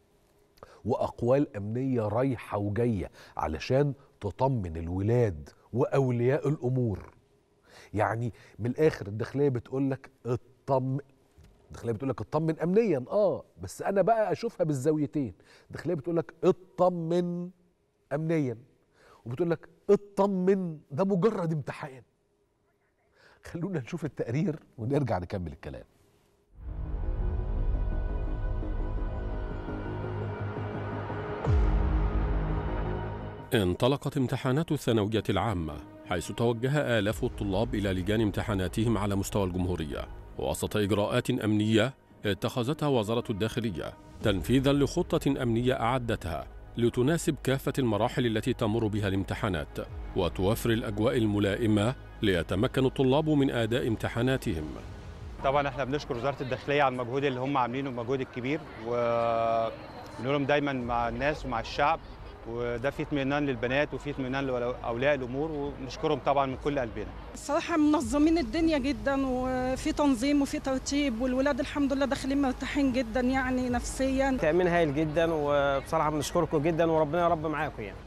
واقوال امنيه رايحه وجايه علشان تطمن الولاد واولياء الامور يعني من الاخر الداخليه بتقول لك اطمن الداخليه بتقول لك اطمن امنيا اه بس انا بقى اشوفها بالزاويتين الداخليه بتقول لك اطمن امنيا وبتقول لك اطمن ده مجرد امتحان خلونا نشوف التقرير ونرجع نكمل الكلام انطلقت امتحانات الثانوية العامة حيث توجه آلاف الطلاب إلى لجان امتحاناتهم على مستوى الجمهورية وسط إجراءات أمنية اتخذتها وزارة الداخلية تنفيذا لخطة أمنية أعدتها لتناسب كافة المراحل التي تمر بها الامتحانات وتوفر الأجواء الملائمة ليتمكن الطلاب من أداء امتحاناتهم طبعا احنا بنشكر وزاره الداخليه على المجهود اللي هم عاملينه المجهود الكبير ونقول لهم دايما مع الناس ومع الشعب وده فيه اطمئنان للبنات وفيه اطمئنان لاولياء الامور ونشكرهم طبعا من كل قلبنا. الصراحه منظمين الدنيا جدا وفي تنظيم وفي ترتيب والولاد الحمد لله داخلين مرتاحين جدا يعني نفسيا. تامين هايل جدا وبصراحه بنشكركم جدا وربنا يا رب معاكم يعني.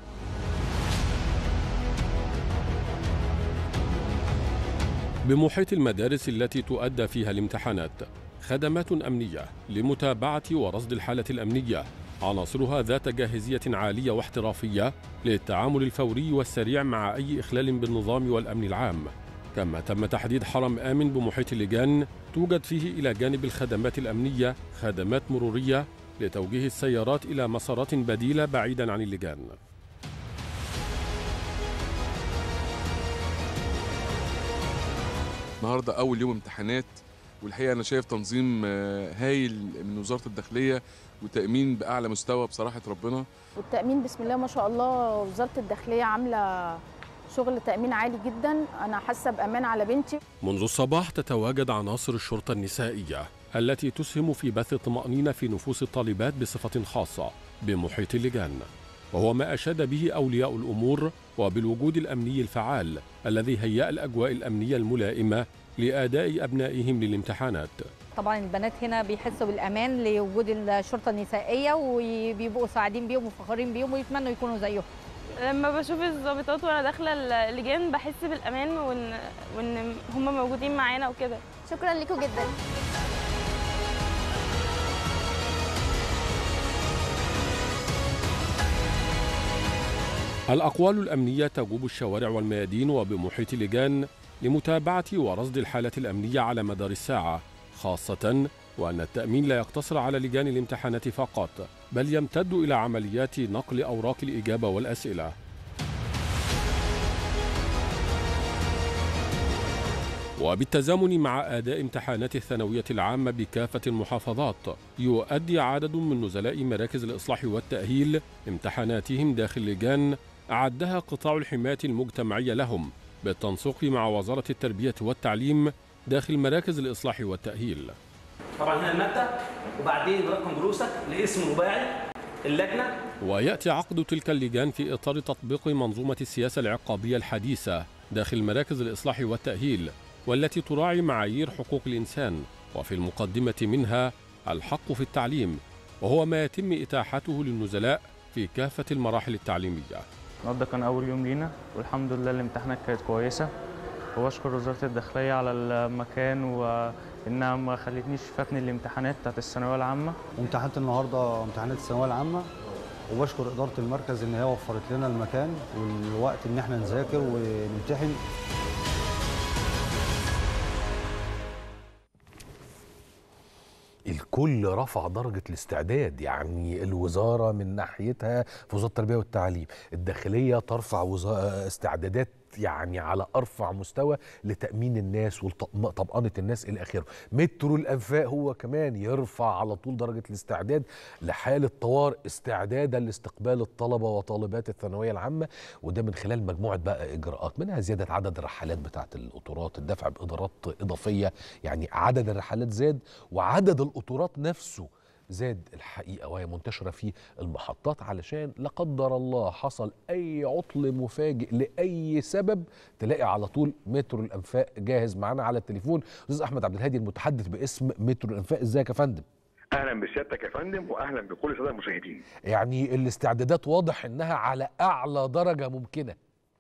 بمحيط المدارس التي تؤدى فيها الامتحانات خدمات أمنية لمتابعة ورصد الحالة الأمنية عناصرها ذات جاهزية عالية واحترافية للتعامل الفوري والسريع مع أي إخلال بالنظام والأمن العام كما تم تحديد حرم آمن بمحيط اللجان توجد فيه إلى جانب الخدمات الأمنية خدمات مرورية لتوجيه السيارات إلى مسارات بديلة بعيدا عن اللجان النهارده اول يوم امتحانات والحقيقه انا شايف تنظيم هايل من وزاره الداخليه وتامين باعلى مستوى بصراحه ربنا والتامين بسم الله ما شاء الله وزاره الداخليه عامله شغل تامين عالي جدا انا حاسه بامان على بنتي منذ الصباح تتواجد عناصر الشرطه النسائيه التي تسهم في بث الطمانينه في نفوس الطالبات بصفه خاصه بمحيط اللجان وهو ما أشاد به أولياء الأمور وبالوجود الأمني الفعال الذي هيأ الأجواء الأمنية الملائمة لأداء أبنائهم للامتحانات طبعا البنات هنا بيحسوا بالأمان لوجود الشرطة النسائية وبيبقوا سعيدين بيهم وفخورين بيهم ويتمنوا يكونوا زيهم لما بشوف الضابطات وانا داخله اللجان بحس بالامان وان وان هم موجودين معانا وكده شكرا لكم جدا الأقوال الأمنية تجوب الشوارع والميادين وبمحيط اللجان لمتابعة ورصد الحالة الأمنية على مدار الساعة خاصة وأن التأمين لا يقتصر على لجان الامتحانات فقط بل يمتد إلى عمليات نقل أوراق الإجابة والأسئلة وبالتزامن مع أداء امتحانات الثانوية العامة بكافة المحافظات يؤدي عدد من نزلاء مراكز الإصلاح والتأهيل امتحاناتهم داخل لجان أعدها قطاع الحماية المجتمعية لهم بالتنسيق مع وزارة التربية والتعليم داخل مراكز الإصلاح والتأهيل طبعا هنا المادة وبعدين رقم جلوسك لاسم المباعد اللجنة ويأتي عقد تلك اللجان في إطار تطبيق منظومة السياسة العقابية الحديثة داخل مراكز الإصلاح والتأهيل والتي تراعي معايير حقوق الإنسان وفي المقدمة منها الحق في التعليم وهو ما يتم إتاحته للنزلاء في كافة المراحل التعليمية النهارده كان أول يوم لينا والحمد لله الامتحانات كانت كويسة وبشكر وزارة الداخلية على المكان وإنها ما خلتنيش فاتني الامتحانات بتاعت الثانوية العامة وامتحنت النهارده امتحانات الثانويه العامه وبشكر اداره المركز ان هي وفرت لنا المكان والوقت ان احنا نذاكر ونمتحن الكل رفع درجة الاستعداد يعني الوزارة من ناحيتها في وزارة التربية والتعليم الداخلية ترفع وزا- استعدادات يعني على أرفع مستوى لتأمين الناس وطمأنة الناس إلى آخره مترو الأنفاق هو كمان يرفع على طول درجة الاستعداد لحالة طوارئ استعدادا لاستقبال الطلبة وطالبات الثانوية العامة وده من خلال مجموعة بقى إجراءات منها زيادة عدد الرحلات بتاعة القطارات الدفع بإدارات إضافية يعني عدد الرحلات زاد وعدد القطارات نفسه زاد الحقيقة وهي منتشرة في المحطات علشان لا قدر الله حصل أي عطل مفاجئ لأي سبب تلاقي على طول مترو الأنفاق جاهز معانا على التليفون أستاذ أحمد عبد الهادي المتحدث باسم مترو الأنفاق إزيك يا فندم اهلا بسيادتك يا فندم واهلا بكل الساده المشاهدين يعني الاستعدادات واضح إنها على أعلى درجة ممكنة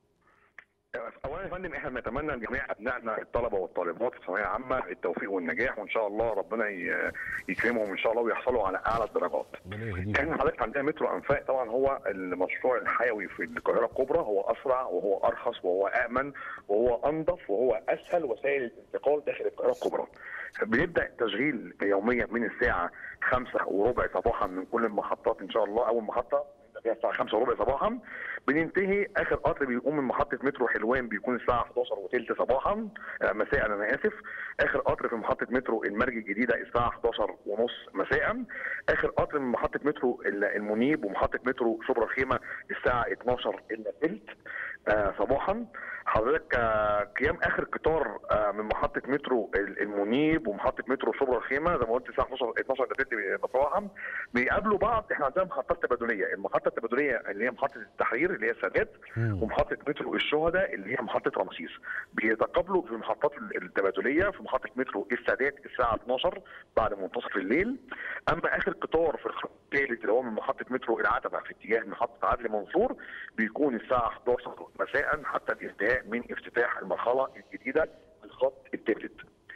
اولا يا فندم احنا بنتمنى لجميع ابنائنا الطلبه والطالبات في الثانويه العامه التوفيق والنجاح وان شاء الله ربنا ي- يكرمهم ان شاء الله ويحصلوا على اعلى الدرجات. احنا حضرتك عندنا مترو انفاق طبعا هو المشروع الحيوي في القاهره الكبرى هو اسرع وهو ارخص وهو امن وهو انظف وهو اسهل وسائل الانتقال داخل القاهره الكبرى. بنبدا التشغيل يوميا من الساعه 5 وربع صباحا من كل المحطات ان شاء الله اول محطه فيها الساعه 5 وربع صباحا بننتهي اخر قطر بيقوم من محطه مترو حلوان بيكون الساعه 11 وثلث صباحا آه، مساء انا اسف اخر قطر في محطه مترو المرج الجديده الساعه 11 ونص مساء اخر قطر من محطه مترو ال- المنيب ومحطه مترو شبرا الخيمه الساعه 12 الا ثلث آه، صباحا حضرتك آه، قيام اخر قطار آه، من محطه مترو ال- المنيب ومحطه مترو شبرا الخيمه زي ما قلت الساعه 12 12 الا ثلث صباحا بيقابلوا بعض احنا عندنا محطات تبادليه المحطه التبادليه اللي هي محطه التحرير اللي هي السادات ومحطه مترو الشهداء اللي هي محطه رمسيس بيتقابلوا في المحطات التبادليه في محطه مترو السادات الساعه 12 بعد منتصف الليل اما اخر قطار في الخط الثالث اللي هو من محطه مترو العتبه في اتجاه محطه عدلي منصور بيكون الساعه 11 مساء حتى الانتهاء من افتتاح المرحله الجديده الخط الثالث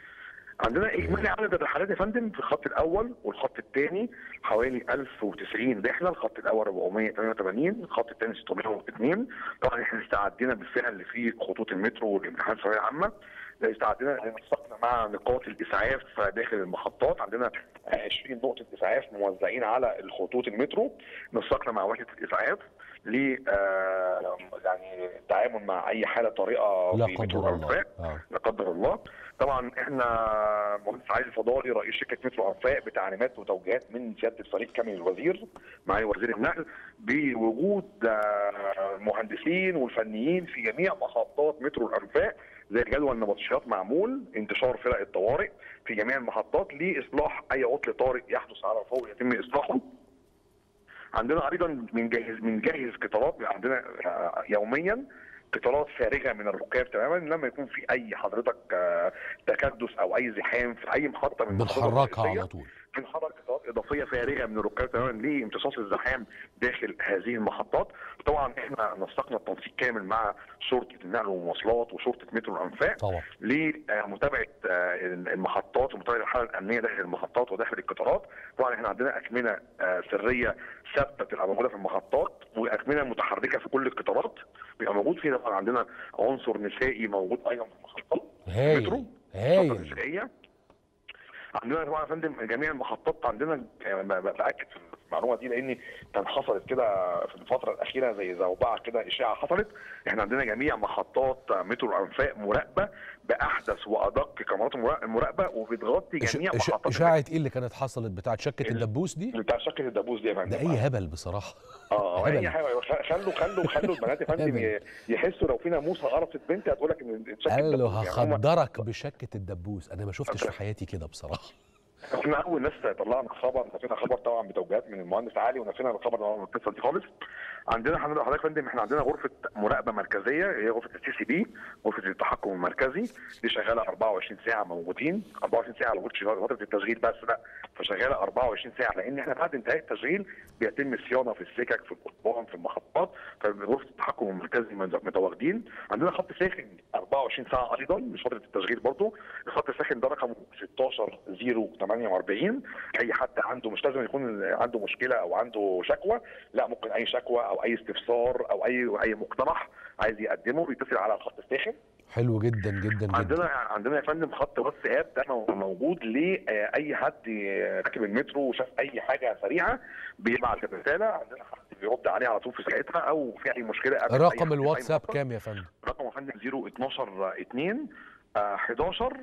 عندنا اجمالي عدد الرحلات يا فندم في الخط الاول والخط الثاني حوالي 1090 رحله الخط الاول 488 الخط الثاني 602 طبعا احنا استعدينا بالفعل في خطوط المترو والامتحانات الثانويه العامه ده استعدينا نسقنا مع نقاط الاسعاف داخل المحطات عندنا 20 نقطه اسعاف موزعين على الخطوط المترو نسقنا مع وحده الاسعاف ل آه، يعني التعامل مع اي حاله طارئه لا في مترو قدر الله الأنفاق. آه. لا قدر الله طبعا احنا مهندس علي الفضالي رئيس شركه مترو انفاق بتعليمات وتوجيهات من سياده الفريق كامل الوزير معالي وزير النقل بوجود آه، المهندسين والفنيين في جميع محطات مترو الانفاق زي جدول نبطشيات معمول انتشار فرق الطوارئ في جميع المحطات لاصلاح اي عطل طارئ يحدث على الفور يتم اصلاحه عندنا ايضا بنجهز بنجهز قطارات عندنا آه، يوميا قطارات فارغه من الركاب تماما لما يكون في اي حضرتك آه، تكدس او اي زحام في اي محطه من المحطات بنحركها الرئيسية. على طول بنحرك قطارات اضافيه فارغه من الركاب تماما لامتصاص الزحام داخل هذه المحطات طبعا احنا نسقنا التنسيق كامل مع شرطه النقل والمواصلات وشرطه مترو الانفاق طبعا لمتابعه آه، المحطات ومتابعه الحاله الامنيه داخل المحطات وداخل القطارات طبعا احنا عندنا اكمنه آه، سريه ثابته بتبقى موجوده في المحطات واكمنه متحركه في كل القطارات بيبقى موجود فيه طبعا عندنا عنصر نسائي موجود ايضا في المحطات هايل هايل نسائيه عندنا طبعا يا فندم جميع المحطات عندنا يعني ب- ب- باكد في المعلومه دي لان كان حصلت كده في الفتره الاخيره زي زوبعه كده اشاعه حصلت احنا عندنا جميع محطات مترو الانفاق مراقبه باحدث وادق كاميرات المرا- المراقبه وبتغطي إش- جميع إش- محطات اشاعه ايه اللي كانت حصلت بتاعت شكه الدبوس دي بتاع شكل الدبوس دي يا فندم ده اي هبل بصراحه اه هبل. اي حاجه خ- خلوا خلوا خلوا البنات يا فندم ي- يحسوا لو في ناموسه قرصت بنت هتقول لك ان شكل قال له الدبوس يعني هم- هخدرك بشكه الدبوس انا ما شفتش في حياتي كده بصراحه احنا اول ناس طلعنا خبر نفينا خبر طبعا بتوجيهات من المهندس علي ونفينا الخبر ده من القصه دي خالص عندنا حضرتك حضرتك يا فندم احنا عندنا غرفه مراقبه مركزيه هي غرفه السي سي بي غرفه التحكم المركزي دي شغاله 24 ساعه موجودين 24 ساعه لغايه فتره التشغيل بس لا فشغاله 24 ساعه لان احنا بعد انتهاء التشغيل بيتم الصيانه في السكك في القضبان في المحطات فغرفه التحكم المركزي متواجدين عندنا خط ساخن 24 ساعه ايضا مش فتره التشغيل برضه الخط الساخن ده رقمه 16048 اي حد عنده مش لازم يكون عنده مشكله او عنده شكوى لا ممكن اي شكوى او اي استفسار او اي اي مقترح عايز يقدمه بيتصل على الخط الساخن حلو جدا جدا جدا عندنا عندنا يا فندم خط واتساب ده موجود لاي حد راكب المترو وشاف اي حاجه سريعه بيبعت الرساله عندنا حد بيرد عليه على طول في ساعتها او في اي مشكله قبل أي حد رقم في أي الواتساب محطة. كام يا فندم رقم يا فندم 012 2 آه، 11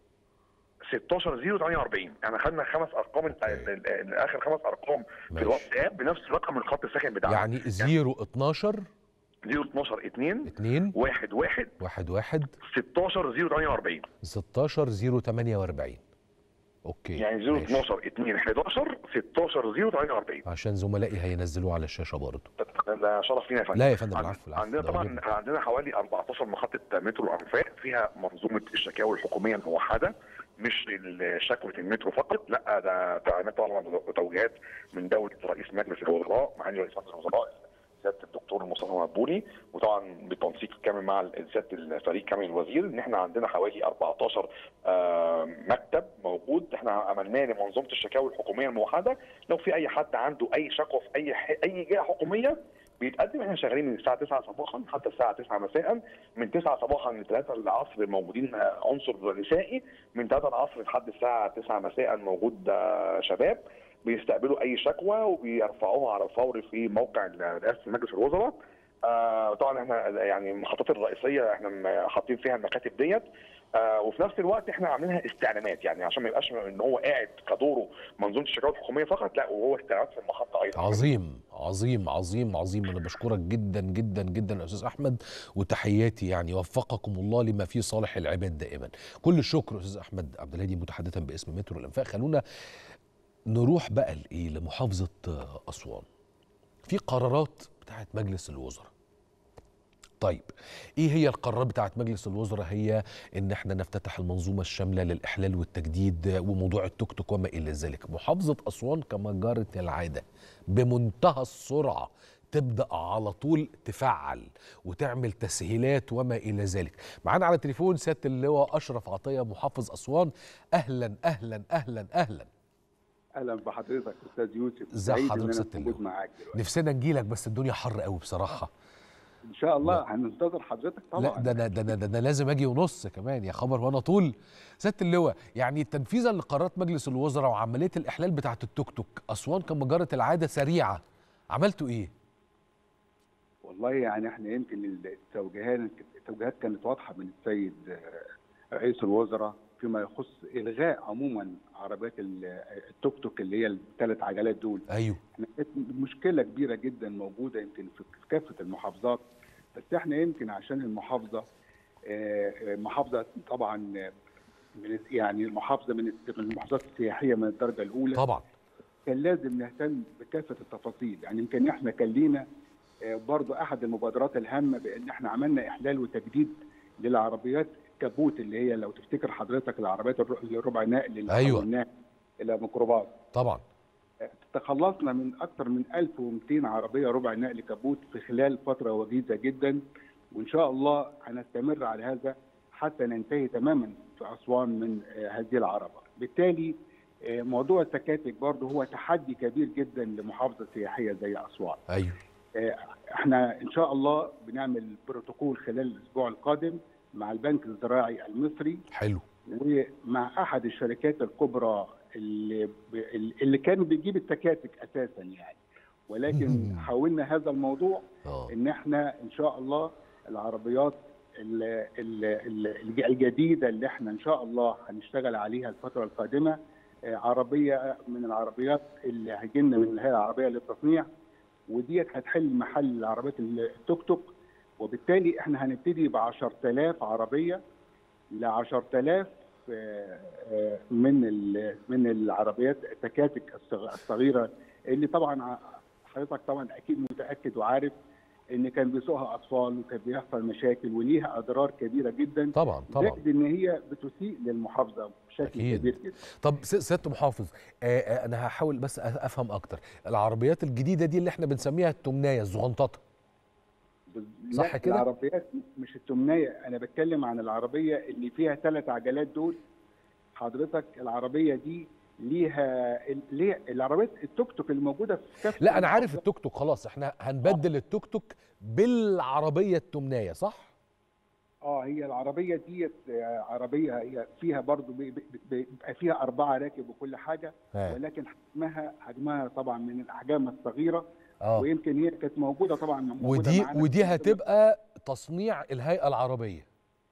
16 048 يعني خدنا خمس ارقام ال- ال- ال- اخر خمس ارقام في الواتساب بنفس رقم الخط الساخن بتاعنا يعني 0 12 012 2 2 1 1 1 1 16 048 16 048 اوكي يعني 012 2 11 16 048 عشان زملائي هينزلوه على الشاشه برضه ده شرف لينا يا فندم لا يا فندم، عن- العفو، العفو، عندنا ده طبعا واجبنا. عندنا حوالي 14 محطه مترو انفاق فيها منظومه الشكاوي الحكوميه الموحده مش شكوى المترو فقط لا ده تعليمات طبعا وتوجيهات من دوله رئيس مجلس الوزراء معالي رئيس مجلس الوزراء سياده الدكتور مصطفى مدبولي وطبعا بالتنسيق كامل مع سياده الفريق كامل الوزير ان احنا عندنا حوالي 14 آه، مكتب موجود احنا عملناه لمنظومه الشكاوي الحكوميه الموحده لو في اي حد عنده اي شكوى في اي ح- اي جهه حكوميه بيتقدم احنا شغالين من الساعه 9 صباحا حتى الساعه 9 مساء من 9 صباحا ل 3 العصر موجودين آه، عنصر نسائي من 3 العصر لحد الساعه 9 مساء موجود آه، شباب بيستقبلوا اي شكوى وبيرفعوها على الفور في موقع رئاسه مجلس الوزراء آه طبعا احنا يعني المحطات الرئيسيه احنا م- حاطين فيها المكاتب ديت آه وفي نفس الوقت احنا عاملينها استعلامات يعني عشان ما يبقاش ان هو قاعد كدوره منظومه الشكاوى الحكوميه فقط لا وهو استعلامات في المحطه ايضا عظيم عظيم عظيم عظيم انا بشكرك جدا جدا جدا يا استاذ احمد وتحياتي يعني وفقكم الله لما فيه صالح العباد دائما كل الشكر استاذ احمد عبد الهادي متحدثا باسم مترو الانفاق خلونا نروح بقى لايه لمحافظه آه، اسوان في قرارات بتاعت مجلس الوزراء طيب ايه هي القرارات بتاعت مجلس الوزراء هي ان احنا نفتتح المنظومه الشامله للاحلال والتجديد وموضوع التوك توك وما الى ذلك محافظه اسوان كما جرت العاده بمنتهى السرعه تبدا على طول تفعل وتعمل تسهيلات وما الى ذلك معانا على التليفون سياده اللواء اشرف عطيه محافظ اسوان اهلا اهلا اهلا اهلا اهلا بحضرتك استاذ يوسف ازي سعيد إن حضرتك أنا ست موجود اللواء معاك دلوقتي نفسنا نجيلك بس الدنيا حر قوي بصراحه ان شاء الله هننتظر حضرتك طبعا لا ده انا ده انا ده انا لازم اجي ونص كمان يا خبر وانا طول سياده اللواء يعني تنفيذا لقرارات مجلس الوزراء وعمليه الاحلال بتاعه التوك توك اسوان كما جرت العاده سريعه عملتوا ايه؟ والله يعني احنا يمكن التوجيهات التوجيهات كانت واضحه من السيد آه، رئيس الوزراء فيما يخص الغاء عموما عربيات ال- التوك توك اللي هي الثلاث عجلات دول ايوه احنا كانت مشكله كبيره جدا موجوده يمكن في في كافه المحافظات بس احنا يمكن عشان المحافظه آه، آه، محافظه طبعا آه، من يعني محافظه من من المحافظات السياحيه من الدرجه الاولى طبعا كان لازم نهتم بكافه التفاصيل يعني يمكن احنا كان لينا آه، برضو احد المبادرات الهامه بان احنا عملنا احلال وتجديد للعربيات كابوت اللي هي لو تفتكر حضرتك العربيات الر- اللي ربع نقل اللي أيوة. حولناها الى ميكروباص طبعا تخلصنا من اكثر من 1200 عربيه ربع نقل كابوت في خلال فتره وجيزه جدا وان شاء الله هنستمر على هذا حتى ننتهي تماما في اسوان من آه، هذه العربه بالتالي آه، موضوع التكاتك برضه هو تحدي كبير جدا لمحافظه سياحيه زي اسوان ايوه آه، احنا ان شاء الله بنعمل بروتوكول خلال الاسبوع القادم مع البنك الزراعي المصري حلو ومع احد الشركات الكبرى اللي ب- اللي كان بيجيب التكاتك اساسا يعني ولكن حاولنا هذا الموضوع ان احنا ان شاء الله العربيات ال- ال- ال- الجديده اللي احنا ان شاء الله هنشتغل عليها الفتره القادمه آه، عربيه من العربيات اللي هتجي لنا من الهيئه العربيه للتصنيع وديت هتحل محل عربيات التوك توك وبالتالي احنا هنبتدي ب 10000 عربيه ل 10000 آه، آه، من ال- من العربيات التكاتك الصغ- الصغيره اللي طبعا ع- حضرتك طبعا اكيد متاكد وعارف ان كان بيسوقها اطفال وكان بيحصل مشاكل وليها اضرار كبيره جدا طبعا طبعا زائد ان هي بتسيء للمحافظه بشكل أكيد. كبير جدا طب س- سياده محافظ آه، آه، انا هحاول بس أ- افهم اكتر العربيات الجديده دي اللي احنا بنسميها التمنايه الزغنططه صح لا، كده؟ العربيات مش التمنيه انا بتكلم عن العربيه اللي فيها ثلاث عجلات دول حضرتك العربيه دي ليها ليه العربيات التوك توك الموجوده في كافه لا انا عارف التوك توك خلاص احنا هنبدل التوك توك بالعربيه التمنايه صح اه هي العربيه ديت آه، عربيه هي فيها برضو بي- بي- بي- بيبقى فيها اربعه راكب وكل حاجه ها. ولكن حجمها حجمها طبعا من الاحجام الصغيره آه. ويمكن هي كانت موجوده طبعا موجودة ودي معانا ودي في- هتبقى تصنيع الهيئه العربيه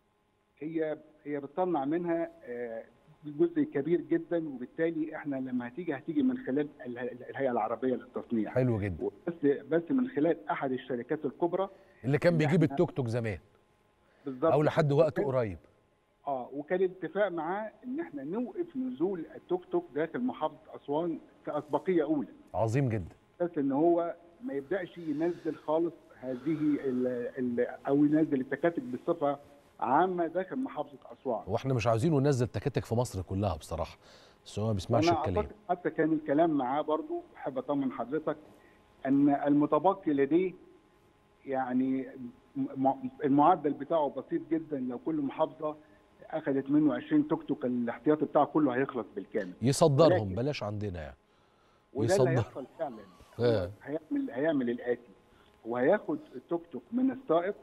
هي هي بتصنع منها آه، جزء كبير جدا وبالتالي احنا لما هتيجي هتيجي من خلال اله- الهيئه العربيه للتصنيع حلو جدا بس بس من خلال احد الشركات الكبرى اللي كان اللي بيجيب إحنا- التوك توك زمان بالظبط او لحد وقت وكان- قريب اه وكان الاتفاق معاه ان احنا نوقف نزول التوك توك داخل محافظه اسوان كاسبقيه اولى عظيم جدا بس ان هو ما يبداش ينزل خالص هذه ال ال او ينزل التكاتك بصفه عامه داخل محافظه اسوان واحنا مش عاوزينه ننزل تكاتك في مصر كلها بصراحه بس هو ما بيسمعش وأنا الكلام أعتقد حتى كان الكلام معاه برضو احب اطمن حضرتك ان المتبقي لديه يعني م- المعدل بتاعه بسيط جدا لو كل محافظه اخذت منه 20 توك توك الاحتياطي بتاعه كله هيخلص بالكامل يصدرهم ولكن- بلاش عندنا يعني وده اللي يصدر هيحصل فعلا آه. هيعمل هيعمل الاتي وهياخد التوك توك من السائق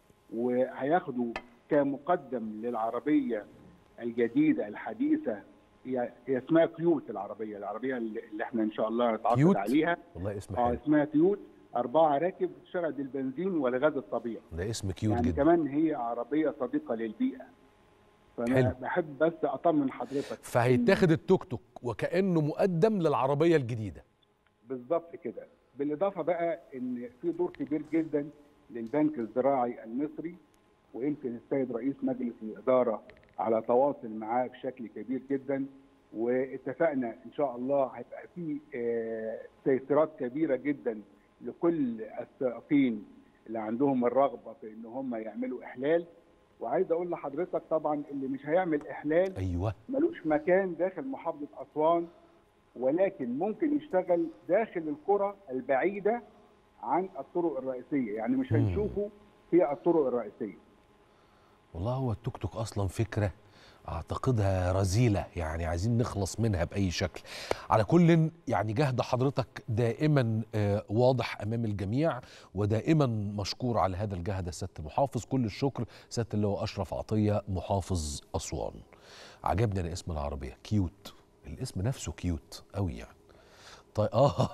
وهياخده كمقدم للعربيه الجديده الحديثه هي هي اسمها كيوت العربيه العربيه اللي اللي احنا ان شاء الله نتعاقد كيوت؟ عليها والله اسم اه حلو اسمها كيوت اربعه راكب بتشتغل بالبنزين والغاز الطبيعي ده اسم كيوت يعني جدا كمان هي عربيه صديقه للبيئه فانا حلو. بحب بس اطمن حضرتك فهيتاخد التوك توك وكانه مقدم للعربيه الجديده بالظبط كده بالاضافه بقى ان في دور كبير جدا للبنك الزراعي المصري ويمكن السيد رئيس مجلس الاداره على تواصل معاه بشكل كبير جدا واتفقنا ان شاء الله هيبقى في آه، تيسيرات كبيره جدا لكل السائقين اللي عندهم الرغبه في ان هم يعملوا احلال وعايز اقول لحضرتك طبعا اللي مش هيعمل احلال ايوه ملوش مكان داخل محافظه اسوان ولكن ممكن يشتغل داخل القرى البعيده عن الطرق الرئيسيه يعني مش مم. هنشوفه في الطرق الرئيسيه والله هو التوك توك اصلا فكره اعتقدها رذيله يعني عايزين نخلص منها باي شكل على كل يعني جهد حضرتك دائما آه، واضح امام الجميع ودائما مشكور على هذا الجهد سياده المحافظ كل الشكر سياده اللواء اشرف عطيه محافظ اسوان عجبني انا اسم العربيه كيوت الاسم نفسه كيوت قوي يعني طيب اه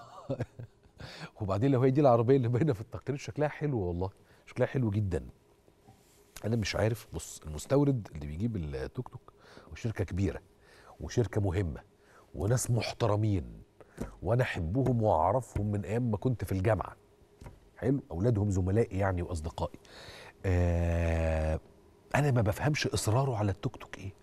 وبعدين لو هي دي العربيه اللي باينه في التقرير شكلها حلو والله شكلها حلو جدا انا مش عارف بص المستورد اللي بيجيب التوك توك وشركه كبيره وشركه مهمه وناس محترمين وانا احبهم واعرفهم من ايام ما كنت في الجامعه حلو اولادهم زملائي يعني واصدقائي آه انا ما بفهمش اصراره على التوك توك ايه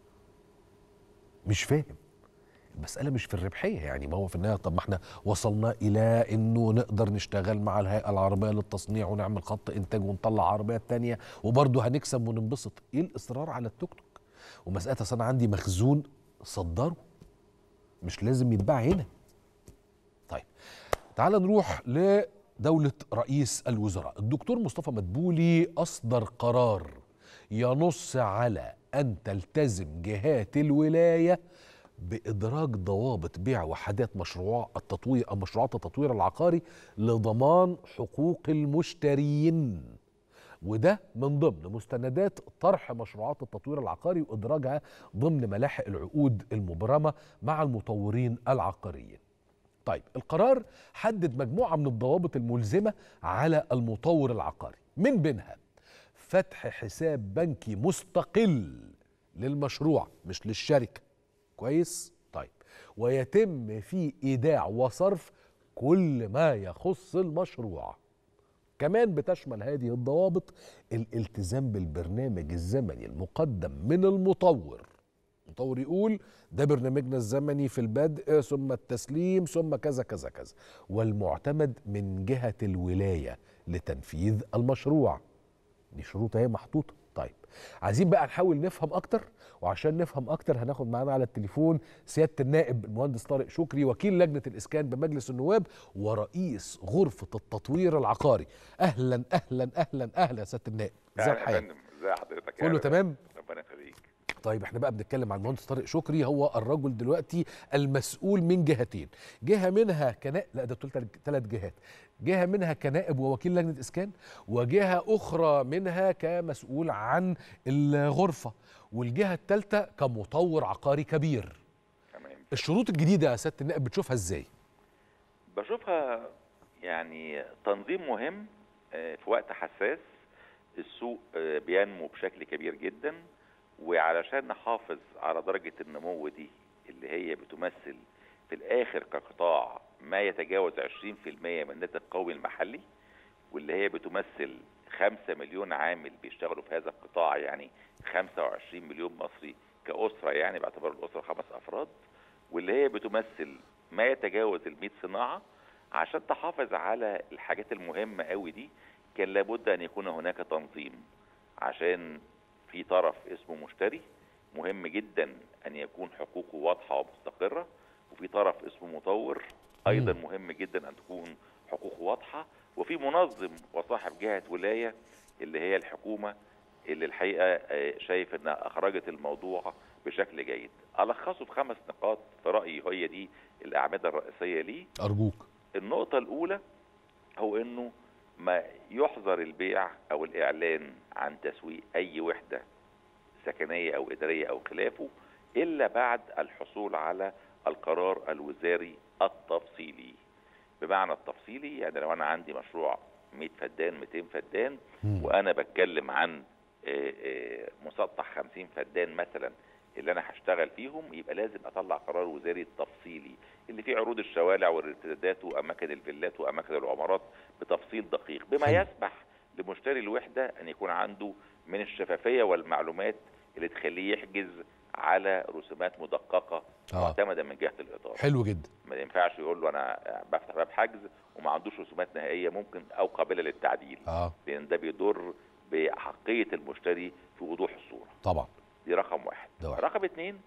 مش فاهم المسألة مش في الربحية يعني ما هو في النهاية طب ما احنا وصلنا إلى إنه نقدر نشتغل مع الهيئة العربية للتصنيع ونعمل خط إنتاج ونطلع عربيات تانية وبرضه هنكسب وننبسط إيه الإصرار على التوك توك ومسألة أصل أنا عندي مخزون صدره مش لازم يتباع هنا طيب تعال نروح لدولة رئيس الوزراء الدكتور مصطفى مدبولي أصدر قرار ينص على أن تلتزم جهات الولاية بإدراج ضوابط بيع وحدات مشروع التطوير أو مشروعات التطوير العقاري لضمان حقوق المشترين وده من ضمن مستندات طرح مشروعات التطوير العقاري وادراجها ضمن ملاحق العقود المبرمه مع المطورين العقاريين. طيب القرار حدد مجموعه من الضوابط الملزمه على المطور العقاري من بينها فتح حساب بنكي مستقل للمشروع مش للشركه كويس طيب ويتم فيه ايداع وصرف كل ما يخص المشروع كمان بتشمل هذه الضوابط الالتزام بالبرنامج الزمني المقدم من المطور المطور يقول ده برنامجنا الزمني في البدء ثم التسليم ثم كذا كذا كذا والمعتمد من جهة الولاية لتنفيذ المشروع دي شروط اهي محطوطة طيب عايزين بقى نحاول نفهم اكتر وعشان نفهم اكتر هناخد معانا على التليفون سياده النائب المهندس طارق شكري وكيل لجنه الاسكان بمجلس النواب ورئيس غرفه التطوير العقاري اهلا اهلا اهلا اهلا يا سياده النائب ازي أهلا يا الحال فندم ازي حضرتك كله تمام ربنا يخليك طيب احنا بقى بنتكلم عن المهندس طارق شكري هو الرجل دلوقتي المسؤول من جهتين جهه منها كنائب لا ده قلت ثلاث جهات جهه منها كنائب ووكيل لجنه اسكان وجهه اخرى منها كمسؤول عن الغرفه والجهه الثالثه كمطور عقاري كبير تمام الشروط الجديده يا سياده النائب بتشوفها ازاي بشوفها يعني تنظيم مهم آه، في وقت حساس السوق آه، بينمو بشكل كبير جدا وعلشان نحافظ على درجة النمو دي اللي هي بتمثل في الآخر كقطاع ما يتجاوز 20% من الناتج القومي المحلي واللي هي بتمثل 5 مليون عامل بيشتغلوا في هذا القطاع يعني 25 مليون مصري كأسرة يعني باعتبار الأسرة خمس أفراد واللي هي بتمثل ما يتجاوز ال 100 صناعة عشان تحافظ على الحاجات المهمة قوي دي كان لابد أن يكون هناك تنظيم عشان في طرف اسمه مشتري مهم جدا أن يكون حقوقه واضحة ومستقرة وفي طرف اسمه مطور أيضا مهم جدا أن تكون حقوقه واضحة وفي منظم وصاحب جهة ولاية اللي هي الحكومة اللي الحقيقة آه، شايف أنها أخرجت الموضوع بشكل جيد ألخصه في خمس نقاط في رأيي هي دي الأعمدة الرئيسية ليه ارجوك النقطة الأولى هو إنه ما يحظر البيع أو الإعلان عن تسويق أي وحدة سكنية أو إدارية أو خلافه إلا بعد الحصول على القرار الوزاري التفصيلي بمعنى التفصيلي يعني لو أنا عندي مشروع 100 فدان 200 فدان وأنا بتكلم عن آه، آه، مسطح 50 فدان مثلا اللي انا هشتغل فيهم يبقى لازم اطلع قرار وزاري تفصيلي اللي فيه عروض الشوارع والارتدادات واماكن الفيلات واماكن العمارات بتفصيل دقيق بما يسمح لمشتري الوحده ان يكون عنده من الشفافيه والمعلومات اللي تخليه يحجز على رسومات مدققه آه. معتمده من جهه الاطار حلو جدا ما ينفعش يقول له انا بفتح باب حجز وما عندوش رسومات نهائيه ممكن او قابله للتعديل اه لان ده بيضر بحقيه المشتري في وضوح الصوره طبعا دي رقم واحد ده واحد. رقم اتنين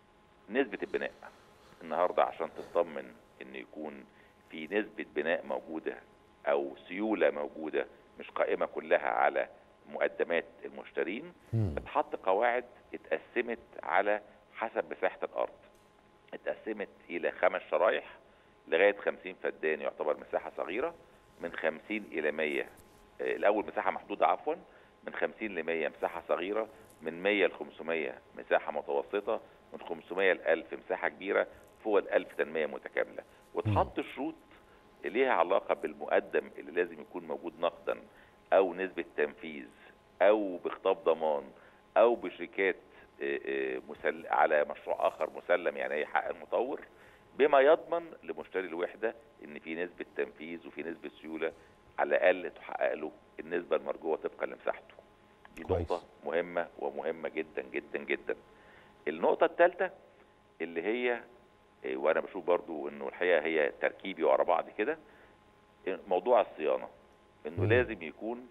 نسبة البناء النهاردة عشان تطمن ان يكون في نسبة بناء موجودة او سيولة موجودة مش قائمة كلها على مقدمات المشترين اتحط قواعد اتقسمت على حسب مساحة الارض اتقسمت الى خمس شرايح لغاية 50 فدان يعتبر مساحة صغيرة من 50 الى 100 آه، الاول مساحة محدودة عفوا من 50 ل 100 مساحة صغيرة من 100 ل 500 مساحة متوسطة من 500 ل 1000 مساحة كبيرة فوق ال 1000 تنمية متكاملة وتحط شروط ليها علاقة بالمقدم اللي لازم يكون موجود نقدا أو نسبة تنفيذ أو بخطاب ضمان أو بشيكات آه، آه، مسل... على مشروع آخر مسلم يعني هي حق المطور بما يضمن لمشتري الوحدة إن في نسبة تنفيذ وفي نسبة سيولة على الأقل تحقق له النسبة المرجوة طبقا لمساحته دي نقطة مهمة ومهمة جدا جدا جدا النقطة الثالثة اللي هي إيه، وأنا بشوف برضو إنه الحقيقة هي تركيبي ورا بعض كده إيه، موضوع الصيانة إنه لازم يكون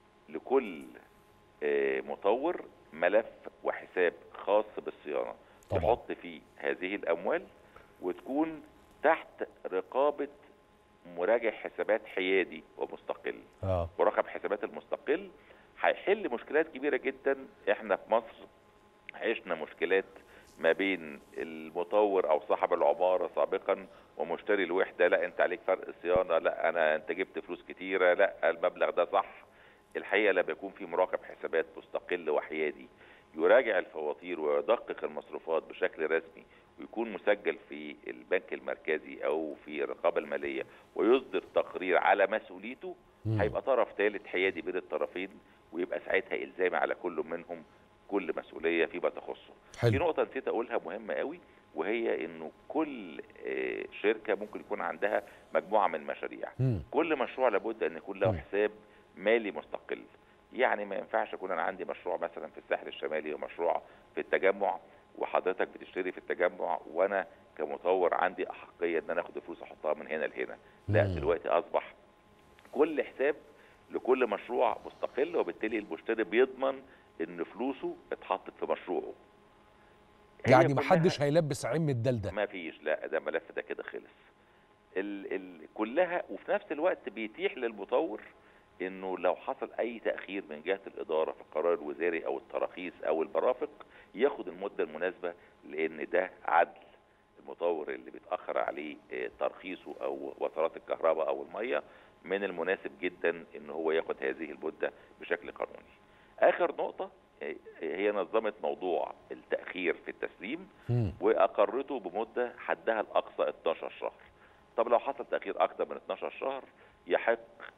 لكل آه، مطور ملف وحساب خاص بالصيانة يحط فيه هذه الأموال وتكون تحت رقابة مراجع حسابات حيادي ومستقل اه مراقب حسابات المستقل هيحل مشكلات كبيره جدا احنا في مصر عشنا مشكلات ما بين المطور او صاحب العماره سابقا ومشتري الوحده لا انت عليك فرق صيانه لا انا انت جبت فلوس كتيره لا المبلغ ده صح الحقيقه لما يكون في مراقب حسابات مستقل وحيادي يراجع الفواتير ويدقق المصروفات بشكل رسمي ويكون مسجل في البنك المركزي او في الرقابه الماليه ويصدر تقرير على مسؤوليته مم. هيبقى طرف ثالث حيادي بين الطرفين ويبقى ساعتها الزامي على كل منهم كل مسؤوليه فيما تخصه. حلو. في نقطه نسيت اقولها مهمه قوي وهي انه كل آه، شركه ممكن يكون عندها مجموعه من المشاريع. مم. كل مشروع لابد ان يكون له حساب مالي مستقل. يعني ما ينفعش يكون انا عندي مشروع مثلا في الساحل الشمالي ومشروع في التجمع وحضرتك بتشتري في التجمع وانا كمطور عندي احقيه ان انا اخد فلوس احطها من هنا لهنا. لا مم. دلوقتي اصبح كل حساب لكل مشروع مستقل وبالتالي المشتري بيضمن ان فلوسه اتحطت في مشروعه هي يعني كلها- محدش هيلبس عم الدل ده ما فيش لا ده الملف ده كده خلص ال ال كلها وفي نفس الوقت بيتيح للمطور انه لو حصل اي تاخير من جهه الاداره في القرار الوزاري او التراخيص او المرافق ياخد المده المناسبه لان ده عدل المطور اللي بيتاخر عليه آه، ترخيصه او وصلات الكهرباء او الميه من المناسب جدا ان هو ياخد هذه المده بشكل قانوني اخر نقطه آه، هي نظمت موضوع التاخير في التسليم واقرته بمده حدها الاقصى 12 شهر طب لو حصل تاخير اكثر من 12 شهر يحق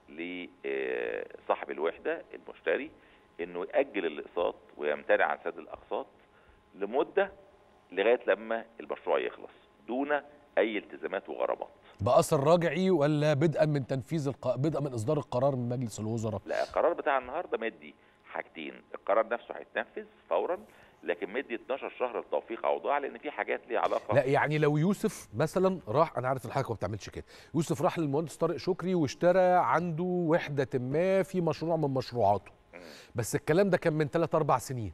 لصاحب الوحده المشتري انه ياجل الاقساط ويمتنع عن سداد الاقساط لمده لغايه لما المشروع يخلص دون اي التزامات وغرامات باثر راجعي ولا بدءا من تنفيذ الق... بدءا من اصدار القرار من مجلس الوزراء لا القرار بتاع النهارده مدي حاجتين القرار نفسه هيتنفذ فورا لكن مدي 12 شهر لتوفيق اوضاع لان في حاجات ليها علاقه لا يعني لو يوسف مثلا راح انا عارف الحركه ما بتعملش كده يوسف راح للمهندس طارق شكري واشترى عنده وحده ما في مشروع من مشروعاته بس الكلام ده كان من 3 4 سنين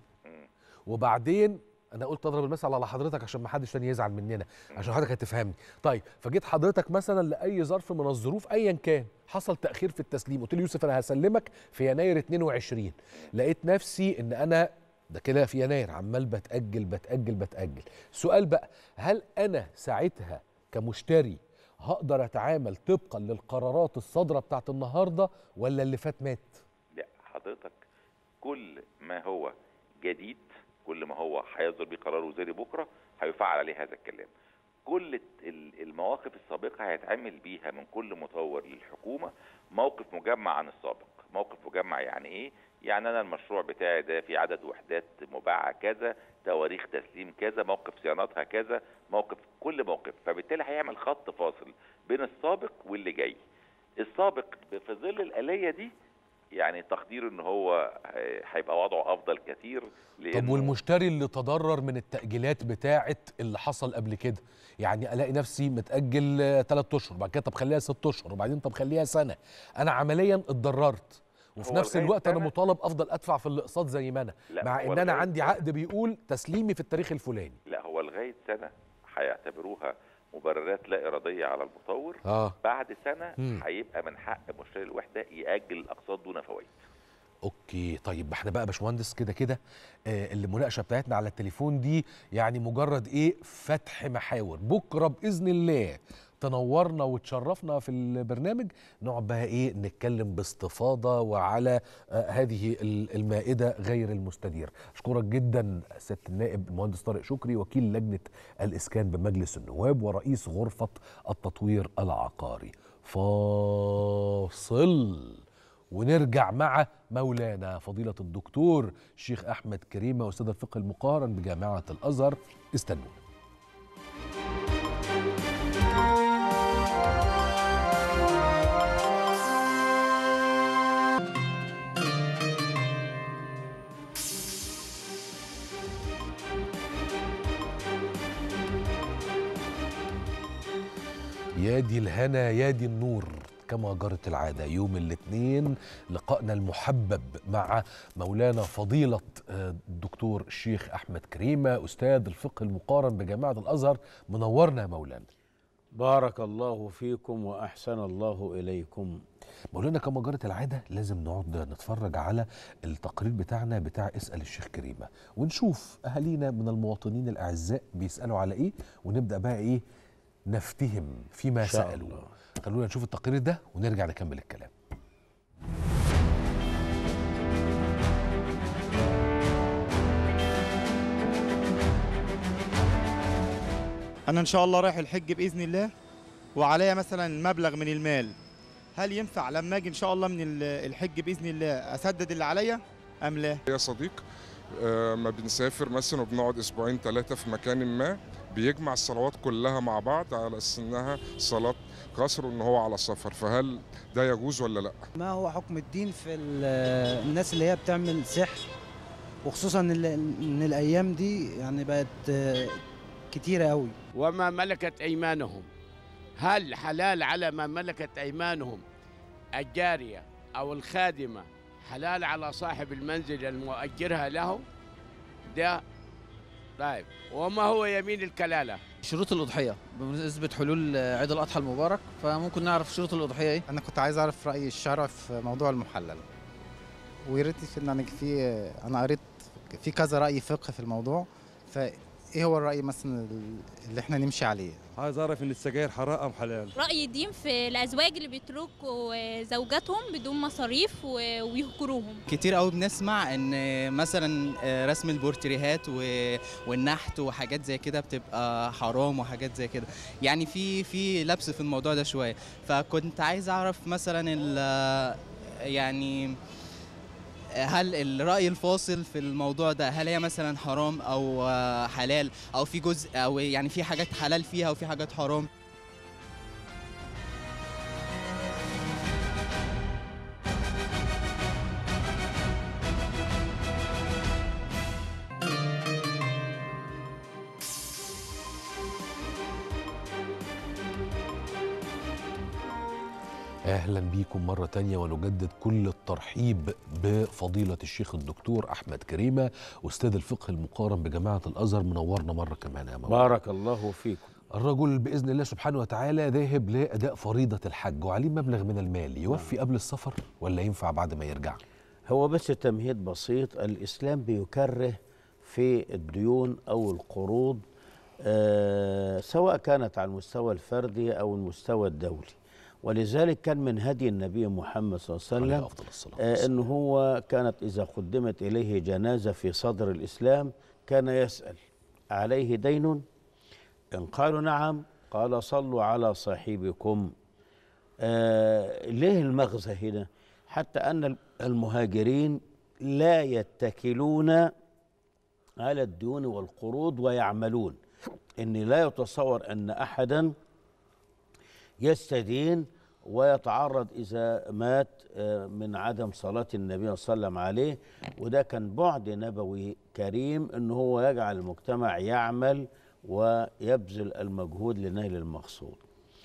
وبعدين انا قلت اضرب المثل على حضرتك عشان ما حدش تاني يزعل مننا عشان حضرتك هتفهمني طيب فجيت حضرتك مثلا لاي ظرف من الظروف ايا كان حصل تاخير في التسليم قلت لي يوسف انا هسلمك في يناير 22 لقيت نفسي ان انا ده كده في يناير عمال بتاجل بتاجل بتاجل سؤال بقى هل انا ساعتها كمشتري هقدر اتعامل طبقا للقرارات الصادره بتاعت النهارده ولا اللي فات مات لا حضرتك كل ما هو جديد كل ما هو هيصدر بيه قرار وزاري بكره هيفعل عليه هذا الكلام كل ال- المواقف السابقه هيتعمل بيها من كل مطور للحكومه موقف مجمع عن السابق موقف مجمع يعني ايه يعني انا المشروع بتاعي ده في عدد وحدات مباعه كذا تواريخ تسليم كذا موقف صيانتها كذا موقف كل موقف فبالتالي هيعمل خط فاصل بين السابق واللي جاي السابق في ظل الآلية دي يعني تقدير ان هو هي- هيبقى وضعه افضل كثير طب لانه والمشتري اللي تضرر من التأجيلات بتاعة اللي حصل قبل كده يعني الاقي نفسي متأجل 3 اشهر بعد كده طب خليها 6 اشهر وبعدين طب خليها سنة انا عمليا اتضررت وفي هو نفس لغاية الوقت انا سنة- مطالب افضل ادفع في الاقساط زي ما انا لا، مع هو ان انا لغاية عندي عقد بيقول تسليمي في التاريخ الفلاني لا هو لغايه سنه هيعتبروها مبررات لا اراديه على المطور اه بعد سنه مم. هيبقى من حق مشتري الوحده ياجل الاقساط دون فوائد اوكي طيب احنا بقى يا باشمهندس كده كده آه المناقشه بتاعتنا على التليفون دي يعني مجرد ايه فتح محاور بكره باذن الله تنورنا وتشرفنا في البرنامج نقعد بقى ايه نتكلم باستفاضه وعلى آه هذه ال- المائده غير المستدير اشكرك جدا سياده النائب المهندس طارق شكري وكيل لجنه الاسكان بمجلس النواب ورئيس غرفه التطوير العقاري فاصل ونرجع مع مولانا فضيلة الدكتور الشيخ أحمد كريمة أستاذ الفقه المقارن بجامعة الأزهر استنوا يا دي الهنا يا دي النور كما جرت العادة يوم الاثنين لقائنا المحبب مع مولانا فضيلة آه، الدكتور الشيخ أحمد كريمة أستاذ الفقه المقارن بجامعة الأزهر منورنا يا مولانا بارك الله فيكم وأحسن الله إليكم مولانا كما جرت العادة لازم نقعد نتفرج على التقرير بتاعنا بتاع اسأل الشيخ كريمة ونشوف أهالينا من المواطنين الأعزاء بيسألوا على إيه ونبدأ بقى إيه نفتهم فيما إن شاء سألوا خلونا نشوف التقرير ده ونرجع نكمل الكلام انا ان شاء الله رايح الحج باذن الله وعليا مثلا مبلغ من المال هل ينفع لما اجي ان شاء الله من ال- الحج باذن الله اسدد اللي عليا ام لا يا صديق آه، ما بنسافر مثلا وبنقعد اسبوعين ثلاثه في مكان ما بيجمع الصلوات كلها مع بعض على اساس انها صلاه قصر وان هو على سفر فهل ده يجوز ولا لا؟ ما هو حكم الدين في ال- الناس اللي هي بتعمل سحر وخصوصا ال- ان الايام دي يعني بقت آه، كتيره قوي وما ملكت أيمانهم هل حلال على ما ملكت أيمانهم الجارية أو الخادمة حلال على صاحب المنزل المؤجرها له ده طيب وما هو يمين الكلالة شروط الأضحية بمناسبة حلول عيد الأضحى المبارك فممكن نعرف شروط الأضحية إيه؟ انا كنت عايز اعرف راي الشرع في موضوع المحلل ويا ريت في يعني في انا قريت في كذا راي فقه في الموضوع فايه هو الراي مثلا اللي احنا نمشي عليه عايز اعرف ان السجاير حرام ام حلال رأي الدين في الأزواج اللي بيتركوا زوجاتهم بدون مصاريف و- ويهجروهم كتير قوي بنسمع ان مثلا رسم البورتريهات و- والنحت وحاجات زي كده بتبقى حرام وحاجات زي كده يعني في في لبس في الموضوع ده شويه فكنت عايز اعرف مثلا ال- يعني هل الرأي الفاصل في الموضوع ده هل هي مثلا حرام او حلال او في جزء او يعني في حاجات حلال فيها وفي حاجات حرام اهلا بيكم مره تانية ونجدد كل الترحيب بفضيله الشيخ الدكتور احمد كريمه استاذ الفقه المقارن بجامعه الازهر منورنا مره كمان يا مولانا بارك الله فيكم الرجل باذن الله سبحانه وتعالى ذاهب لاداء فريضه الحج وعليه مبلغ من المال يوفي قبل السفر ولا ينفع بعد ما يرجع هو بس تمهيد بسيط الإسلام بيكره في الديون أو القروض آه سواء كانت على المستوى الفردي أو المستوى الدولي ولذلك كان من هدي النبي محمد صلى الله عليه وسلم أفضل الصلاة آه أنه هو كانت إذا قدمت إليه جنازة في صدر الإسلام كان يسأل عليه دين إن قالوا نعم قال صلوا على صاحبكم آه ليه المغزى هنا حتى أن المهاجرين لا يتكلون على الديون والقروض ويعملون إن لا يتصور أن أحدا يستدين ويتعرض إذا مات آه، من عدم صلاة النبي صلى الله عليه وسلم عليه وده كان بعد نبوي كريم أن هو يجعل المجتمع يعمل ويبذل المجهود لنيل المقصود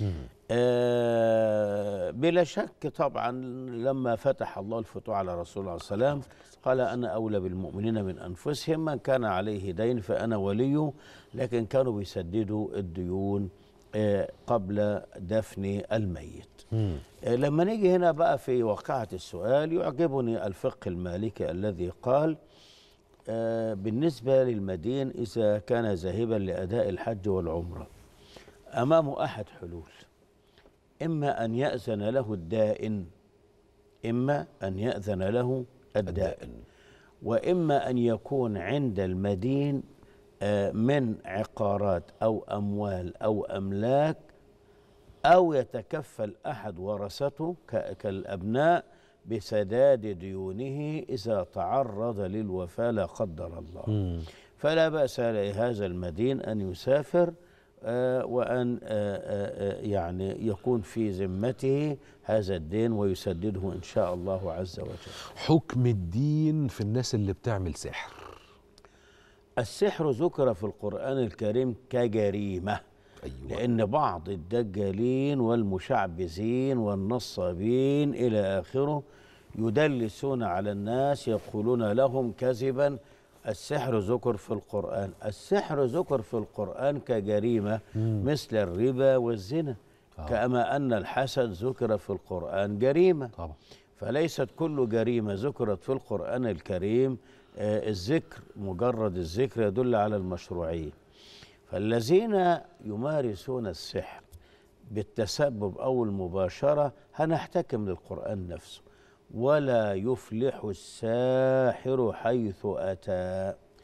آه بلا شك طبعا لما فتح الله الفتوح على رسول الله صلى الله عليه وسلم قال أنا أولى بالمؤمنين من أنفسهم من كان عليه دين فأنا وليه لكن كانوا بيسددوا الديون آه قبل دفن الميت آه لما نيجي هنا بقى في واقعة السؤال يعجبني الفقه المالكي الذي قال آه بالنسبة للمدين إذا كان ذاهبا لأداء الحج والعمرة أمامه أحد حلول إما أن يأذن له الدائن إما أن يأذن له الدائن وإما أن يكون عند المدين آه، من عقارات أو أموال أو أملاك أو يتكفل أحد ورثته ك- كالأبناء بسداد ديونه إذا تعرض للوفاة لا قدر الله فلا بأس لهذا المدين أن يسافر آه، وأن آه، آه، آه، يعني يكون في ذمته هذا الدين ويسدده إن شاء الله عز وجل حكم الدين في الناس اللي بتعمل سحر السحر ذكر في القرآن الكريم كجريمة أيوة. لأن بعض الدجالين والمشعبذين والنصابين إلى آخره يدلسون على الناس يقولون لهم كذبا السحر ذكر في القرآن السحر ذكر في القرآن كجريمة مثل الربا والزنا كما أن الحسد ذكر في القرآن جريمة طبعا. فليست كل جريمة ذكرت في القرآن الكريم آه، الذكر مجرد الذكر يدل على المشروعية فالذين يمارسون السحر بالتسبب أو المباشرة هنحتكم للقرآن نفسه ولا يفلح الساحر حيث أتى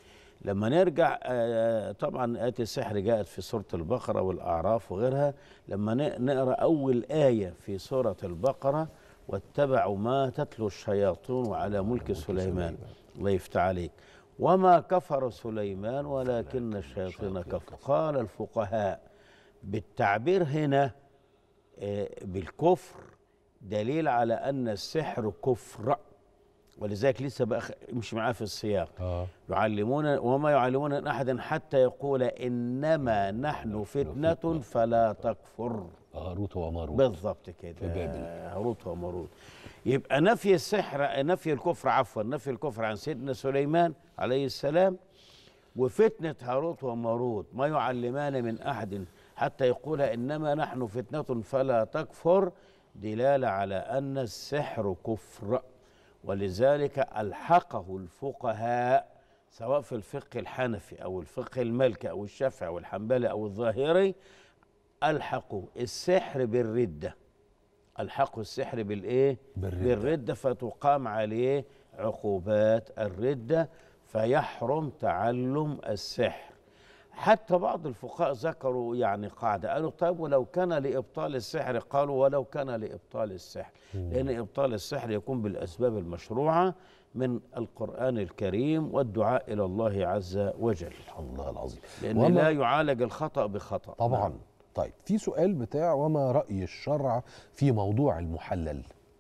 لما نرجع آه، طبعا آيات السحر جاءت في سورة البقرة والأعراف وغيرها لما ن- نقرأ أول آية في سورة البقرة واتبعوا ما تتلو الشياطين على ملك سليمان الله يفتح عليك وما كفر سليمان ولكن الشياطين كفروا قال الفقهاء بالتعبير هنا آه، بالكفر دليل على أن السحر كفر ولذلك لسه بقى امشي معاه في السياق آه. يعلمون وما يعلمون من احد حتى يقول انما نحن فتنه فلا تكفر هاروت وماروت بالضبط كده في بابل. هاروت وماروت يبقى نفي السحر نفي الكفر عفوا نفي الكفر عن سيدنا سليمان عليه السلام وفتنة هاروت وماروت ما يعلمان من أحد حتى يقول إنما نحن فتنة فلا تكفر دلالة على أن السحر كفر ولذلك ألحقه الفقهاء سواء في الفقه الحنفي أو الفقه المالكي أو الشافعي أو الحنبلي أو الظاهري ألحقوا السحر بالردة ألحقوا السحر بالإيه؟ بالردة. بالردة فتقام عليه عقوبات الردة فيحرم تعلم السحر حتى بعض الفقهاء ذكروا يعني قاعدة قالوا طيب ولو كان لإبطال السحر قالوا ولو كان لإبطال السحر لأن إبطال السحر يكون بالأسباب المشروعة من القرآن الكريم والدعاء إلى الله عز وجل الله العظيم لأن وما- لا يعالج الخطأ بخطأ طبعا نعم. طيب في سؤال بتاع وما رأي الشرع في موضوع المحلل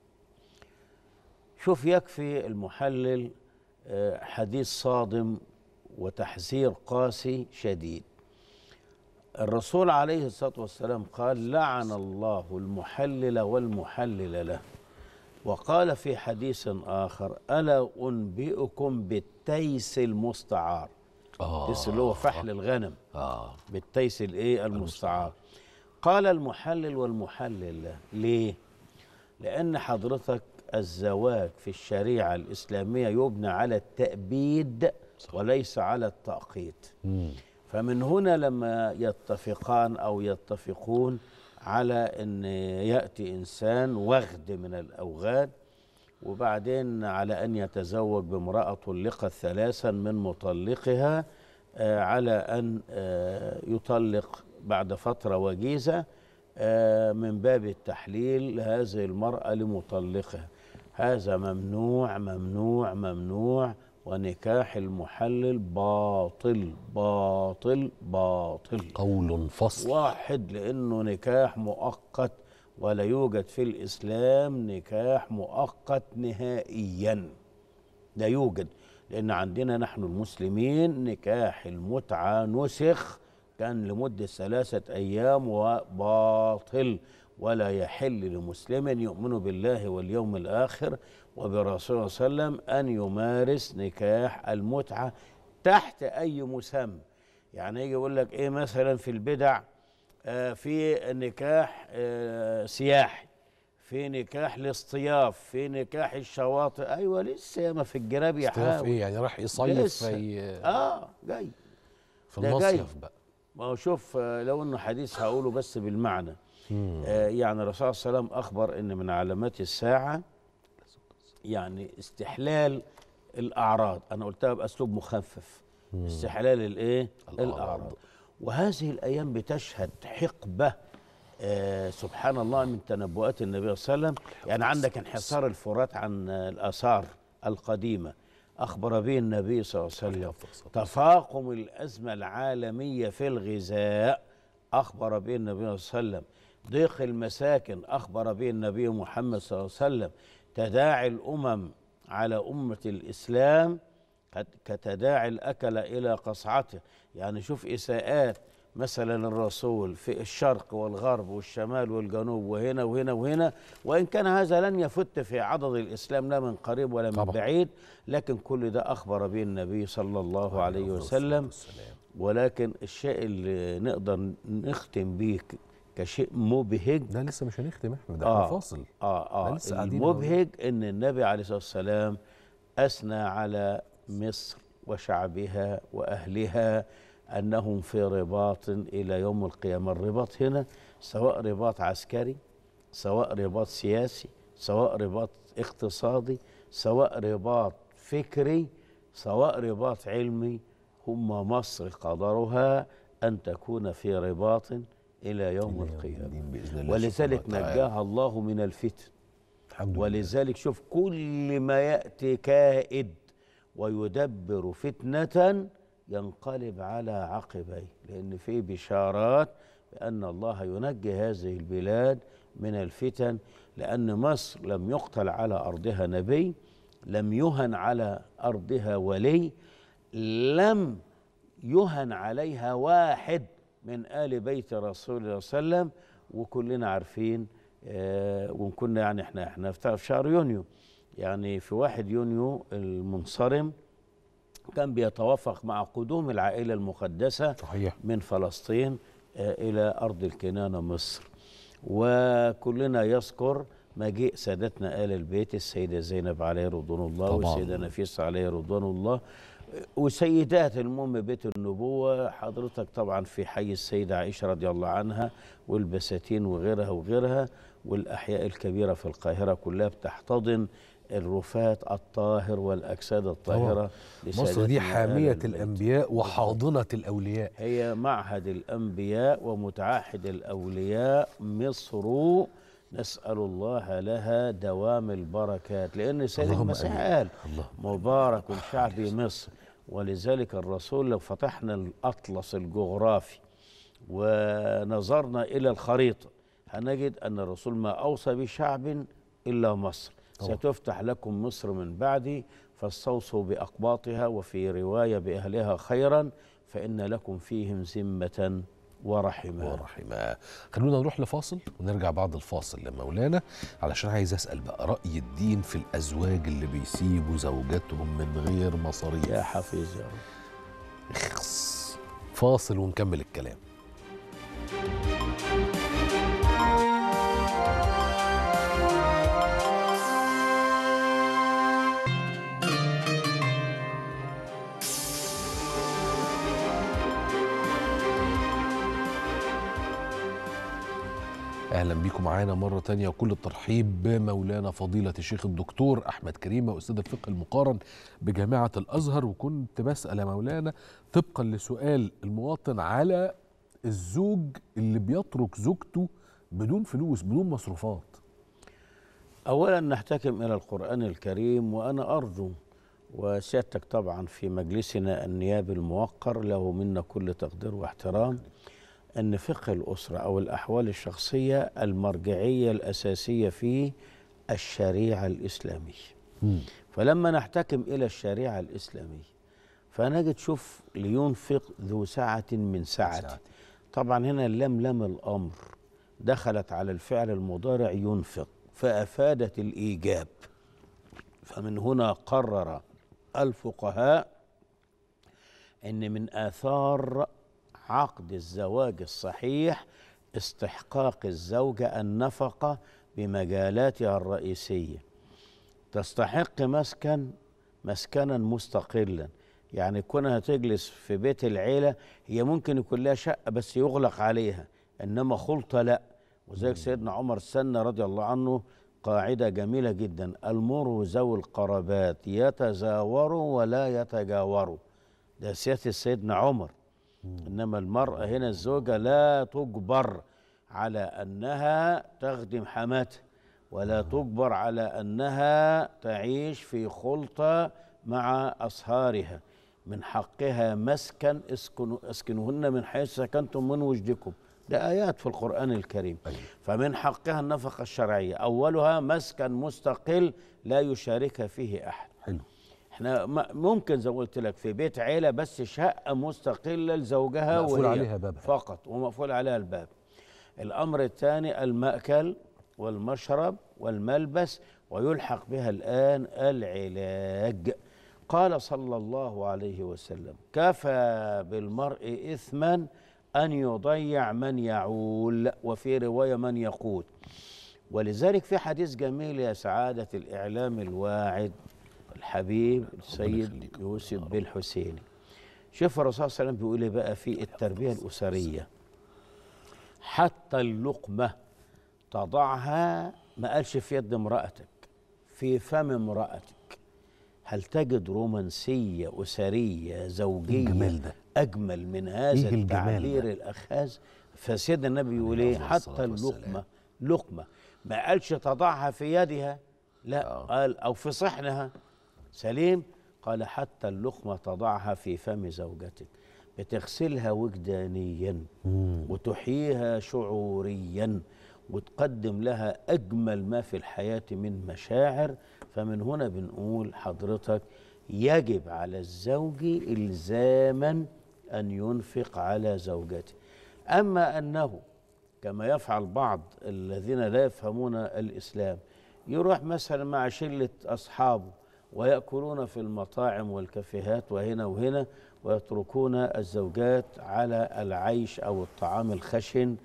شوف يكفي المحلل آه، حديث صادم وتحذير قاسي شديد الرسول عليه الصلاة والسلام قال لعن الله المحلل والمحلل له وقال في حديث آخر ألا أنبئكم بالتيس المستعار آه. التيس اللي هو فحل الغنم آه. بالتيس الايه المستعار قال المحلل والمحلل له ليه لأن حضرتك الزواج في الشريعة الإسلامية يبنى على التأبيد وليس على التأقيت فمن هنا لما يتفقان أو يتفقون على أن يأتي إنسان وغد من الأوغاد وبعدين على أن يتزوج بامرأة طلقت ثلاثا من مطلقها آه، على أن آه، يطلق بعد فترة وجيزة آه، من باب التحليل هذه المرأة لمطلقها هذا ممنوع ممنوع ممنوع ونكاح المحلل باطل باطل باطل قول فصل واحد لأنه نكاح مؤقت ولا يوجد في الإسلام نكاح مؤقت نهائيا لا يوجد لأن عندنا نحن المسلمين نكاح المتعة نسخ كان لمدة ثلاثة أيام وباطل ولا يحل لمسلم يؤمن بالله واليوم الآخر وبرسول صلى الله عليه وسلم أن يمارس نكاح المتعة تحت أي مسمى يعني يجي يقول لك إيه مثلا في البدع آه، في نكاح آه، سياحي في نكاح الاصطياف في نكاح الشواطئ ايوه لسه ياما في الجراب يا اصطياف حاول ايه يعني راح يصيف لسه. في اه جاي في ده المصيف جاي. بقى ما هو شوف آه، لو انه حديث هقوله بس بالمعنى مم. آه يعني الرسول صلى الله عليه وسلم اخبر ان من علامات الساعه يعني استحلال الاعراض انا قلتها باسلوب مخفف مم. استحلال الايه الأعراض. الاعراض وهذه الايام بتشهد حقبه آه سبحان الله من تنبؤات النبي صلى الله عليه وسلم يعني عندك انحسار الفرات عن آه، الاثار القديمه اخبر به النبي صلى الله عليه وسلم تفاقم الازمه العالميه في الغذاء اخبر به النبي صلى الله عليه وسلم ضيق المساكن اخبر به النبي محمد صلى الله عليه وسلم تداعي الامم على امه الاسلام كت- كتداعي الاكل الى قصعته يعني شوف اساءات مثلا الرسول في الشرق والغرب والشمال والجنوب وهنا وهنا وهنا وان كان هذا لن يفت في عضد الاسلام لا من قريب ولا من طبعا. بعيد لكن كل ده اخبر به النبي صلى الله عليه وسلم ولكن الشيء اللي نقدر نختم بيه ك- كشيء مبهج لا لسه مش هنختم احنا ده احنا فاصل اه ده اه لسه قاعدين المبهج ان النبي عليه الصلاه والسلام اثنى على مصر وشعبها واهلها انهم في رباط الى يوم القيامه الرباط هنا سواء رباط عسكري سواء رباط سياسي سواء رباط اقتصادي سواء رباط فكري سواء رباط علمي هم مصر قدرها أن تكون في رباط إلى يوم القيامة بإذن الله ولذلك سبحانه وتعالى. نجاها الله من الفتن الحمد ولذلك شوف كل ما يأتي كائد ويدبر فتنة ينقلب على عقبيه لأن في بشارات بأن الله ينجي هذه البلاد من الفتن لأن مصر لم يقتل على أرضها نبي لم يهن على أرضها ولي لم يهن عليها واحد من آل بيت رسول الله صلى الله عليه وسلم وكلنا عارفين آه وكنا يعني احنا احنا في شهر يونيو يعني في واحد يونيو المنصرم كان بيتوافق مع قدوم العائلة المقدسة صحيح. من فلسطين آه إلى أرض الكنانة مصر وكلنا يذكر مجيء سادتنا آل البيت السيدة زينب عليه رضوان الله طبعاً. والسيدة نفيسة عليه رضوان الله وسيدات المهم بيت النبوة حضرتك طبعا في حي السيدة عائشة رضي الله عنها والبساتين وغيرها وغيرها والأحياء الكبيرة في القاهرة كلها بتحتضن الرفات الطاهر والأجساد الطاهرة مصر لسادتنا دي آل حامية البيت. الأنبياء وحاضنة الأولياء هي معهد الأنبياء ومتعهد الأولياء مصر نسأل الله لها دوام البركات لأن سيد اللهم المسيح آمين. قال اللهم مبارك شعب مصر ولذلك الرسول لو فتحنا الأطلس الجغرافي ونظرنا إلى الخريطة هنجد أن الرسول ما أوصى بشعب إلا مصر طبعا. ستفتح لكم مصر من بعدي فاستوصوا بأقباطها وفي رواية بأهلها خيرا فإن لكم فيهم ذمة ورحمة ورحمة خلونا نروح لفاصل ونرجع بعد الفاصل لمولانا علشان عايز أسأل بقى رأي الدين في الأزواج اللي بيسيبوا زوجاتهم من غير مصاريف يا حفيظ يا رب اخس فاصل ونكمل الكلام اهلا بيكم معانا مره تانية وكل الترحيب بمولانا فضيله الشيخ الدكتور احمد كريمه استاذ الفقه المقارن بجامعه الازهر وكنت بسال يا مولانا طبقا لسؤال المواطن على الزوج اللي بيترك زوجته بدون فلوس بدون مصروفات أولا نحتكم إلى القرآن الكريم وأنا أرجو وسيادتك طبعا في مجلسنا النيابي الموقر له منا كل تقدير واحترام أن فقه الأسرة أو الأحوال الشخصية المرجعية الأساسية فيه الشريعة الإسلامية فلما نحتكم إلى الشريعة الإسلامية فنجد شوف لينفق ذو سعة من سعته طبعا هنا لم لم الأمر دخلت على الفعل المضارع ينفق فأفادت الإيجاب فمن هنا قرر الفقهاء أن من آثار عقد الزواج الصحيح استحقاق الزوجة النفقة بمجالاتها الرئيسية تستحق مسكن مسكنا مستقلا يعني كونها تجلس في بيت العيلة هي ممكن يكون لها شقة بس يغلق عليها إنما خلطة لا وذلك سيدنا عمر السنة رضي الله عنه قاعدة جميلة جدا المروا ذوي القرابات يتزاوروا ولا يتجاوروا ده سياسة سيدنا عمر إنما المرأة هنا الزوجة لا تجبر على أنها تخدم حماتها ولا تجبر على أنها تعيش في خلطة مع أصهارها من حقها مسكن اسكنوا اسكنوهن من حيث سكنتم من وجدكم ده آيات في القرآن الكريم فمن حقها النفقة الشرعية أولها مسكن مستقل لا يشاركها فيه أحد حلو احنا م- ممكن زي ما قلت لك في بيت عيلة بس شقة مستقلة لزوجها مقفول وهي عليها بابها. فقط ومقفول عليها الباب الأمر الثاني المأكل والمشرب والملبس ويلحق بها الآن العلاج قال صلى الله عليه وسلم كفى بالمرء إثما أن يضيع من يعول وفي رواية من يقود ولذلك في حديث جميل يا سعادة الإعلام الواعد الحبيب السيد يوسف بن حسيني شوف الرسول صلى الله عليه وسلم بيقول إيه بقى في التربية الأسرية حتى اللقمة تضعها ما قالش في يد امرأتك في فم امرأتك هل تجد رومانسيه اسريه زوجيه الجمال ده؟ اجمل من هذا إيه الجمال التعبير ده؟ الاخاذ فسيدنا النبي يقول ايه عليه حتى الصلاة والسلام. اللقمه لقمه ما قالش تضعها في يدها لا قال او في صحنها سليم قال حتى اللقمه تضعها في فم زوجتك بتغسلها وجدانيا وتحييها شعوريا وتقدم لها اجمل ما في الحياه من مشاعر فمن هنا بنقول حضرتك يجب على الزوج الزاما ان ينفق على زوجته اما انه كما يفعل بعض الذين لا يفهمون الاسلام يروح مثلا مع شله اصحابه وياكلون في المطاعم والكافيهات وهنا وهنا ويتركون الزوجات على العيش او الطعام الخشن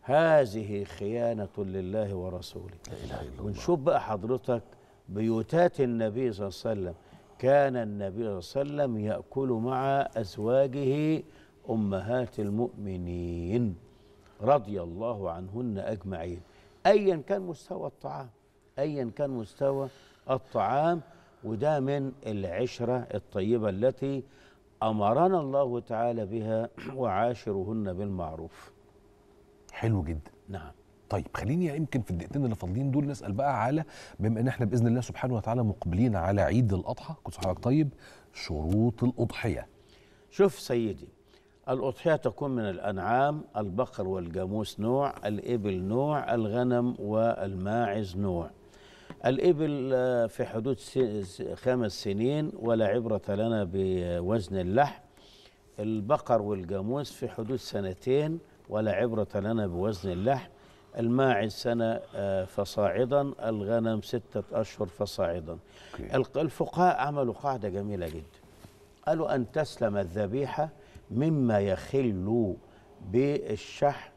هذه خيانه لله ورسوله ونشوف بقى حضرتك بيوتات النبي صلى الله عليه وسلم كان النبي صلى الله عليه وسلم ياكل مع ازواجه امهات المؤمنين رضي الله عنهن اجمعين ايا كان مستوى الطعام ايا كان مستوى الطعام وده من العشره الطيبه التي امرنا الله تعالى بها وعاشرهن بالمعروف حلو جدا نعم طيب خليني يمكن في الدقيقتين اللي فاضلين دول نسال بقى على بما ان احنا باذن الله سبحانه وتعالى مقبلين على عيد الاضحى كل سنه وحضرتك طيب شروط الاضحيه شوف سيدي الأضحية تكون من الأنعام البقر والجاموس نوع الإبل نوع الغنم والماعز نوع الإبل آه، في حدود س- س- خمس سنين ولا عبرة لنا بوزن اللحم البقر والجاموس في حدود سنتين ولا عبرة لنا بوزن اللحم الماعز سنة آه، فصاعدا الغنم ستة أشهر فصاعدا الق- الفقهاء عملوا قاعدة جميلة جدا قالوا أن تسلم الذبيحة مما يخل بالشحم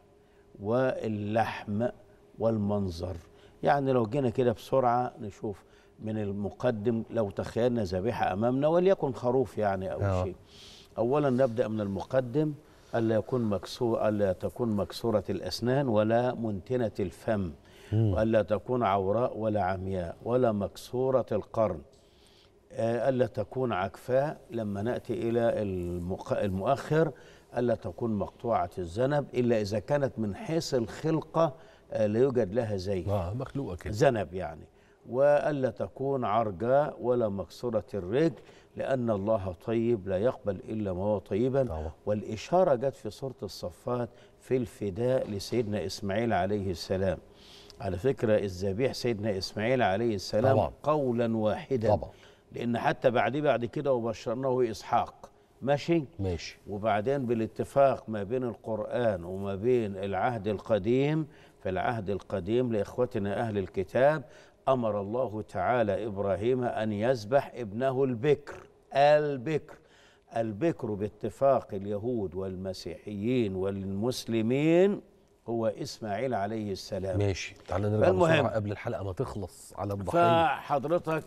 واللحم والمنظر يعني لو جينا كده بسرعة نشوف من المقدم لو تخيلنا ذبيحة أمامنا وليكن خروف يعني أو آه. شيء أولا نبدأ من المقدم ألا يكون مكسور ألا تكون مكسورة الأسنان ولا منتنة الفم مم. وألا تكون عوراء ولا عمياء ولا مكسورة القرن آه، ألا تكون عكفاء لما نأتي إلى المق- المؤخر ألا تكون مقطوعة الذنب إلا إذا كانت من حيث الخلقة آه، لا يوجد لها زي اه مخلوقه كده ذنب يعني وألا تكون عرجاء ولا مكسورة الرجل لأن الله طيب لا يقبل إلا ما هو طيبا والإشارة جت في سورة الصفات في الفداء لسيدنا إسماعيل عليه السلام على فكرة الذبيح سيدنا إسماعيل عليه السلام طبعاً. قولا واحدا طبعا لأن حتى بعديه بعد كده وبشرناه إسحاق ماشي ماشي وبعدين بالاتفاق ما بين القرآن وما بين العهد القديم في العهد القديم لإخوتنا أهل الكتاب أمر الله تعالى إبراهيم أن يذبح ابنه البكر البكر البكر باتفاق اليهود والمسيحيين والمسلمين هو إسماعيل عليه السلام ماشي تعالى نرجع فالمهم. بسرعه قبل الحلقه ما تخلص على الضحيه فحضرتك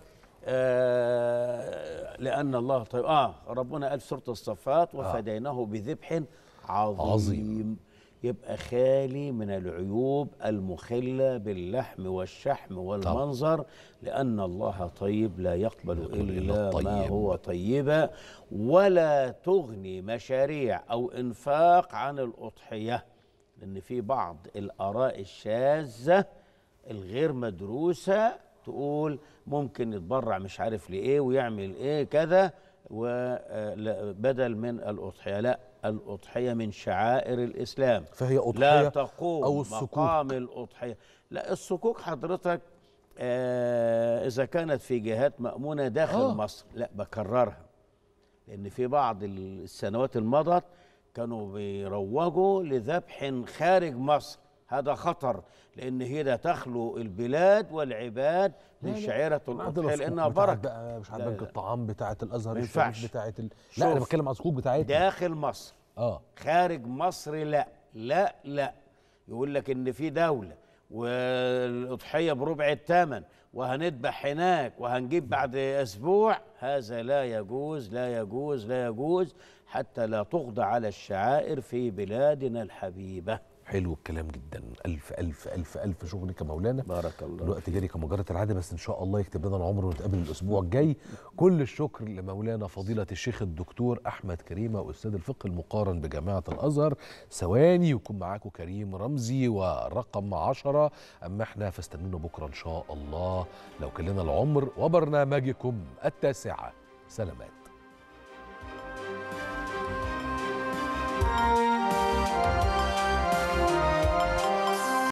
آه لأن الله طيب آه ربنا قال في سورة الصفات وفديناه بذبح عظيم, عظيم. يبقى خالي من العيوب المخلة باللحم والشحم والمنظر لأن الله طيب لا يقبل إلا ما الطيب. هو طيبا ولا تغني مشاريع أو إنفاق عن الأضحية لأن في بعض الآراء الشاذة الغير مدروسة تقول ممكن يتبرع مش عارف لإيه ويعمل إيه كذا وبدل من الأضحية لا الأضحية من شعائر الإسلام فهي لا أضحية تقوم أو الصكوك. مقام الأضحية لا الصكوك حضرتك آه إذا كانت في جهات مأمونة داخل آه. آه. مصر لا بكررها لأن في بعض السنوات المضت كانوا بيروجوا لذبح خارج مصر هذا خطر لأن هي تخلو البلاد والعباد من شعيرة الأضحية لأنها بركة بقى مش عارف لا، بنك لا. الطعام بتاعه الازهر ما الشريف ينفعش. بتاعه ال... لا انا شوف. بتكلم على الصكوك بتاعتنا داخل مصر اه خارج مصر لا لا لا يقول لك ان في دوله والاضحيه بربع الثمن وهنذبح هناك وهنجيب بعد اسبوع هذا لا يجوز لا يجوز لا يجوز حتى لا تقضى على الشعائر في بلادنا الحبيبه حلو الكلام جدا ألف ألف ألف ألف شغلك يا مولانا بارك الله الوقت جري كمجرة العادة بس إن شاء الله يكتب لنا العمر ونتقابل الأسبوع الجاي كل الشكر لمولانا فضيلة الشيخ الدكتور أحمد كريمة أستاذ الفقه المقارن بجامعة الأزهر ثواني يكون معاكم كريم رمزي ورقم عشرة أما إحنا فاستنونا بكرة إن شاء الله لو كان لنا العمر وبرنامجكم التاسعة سلامات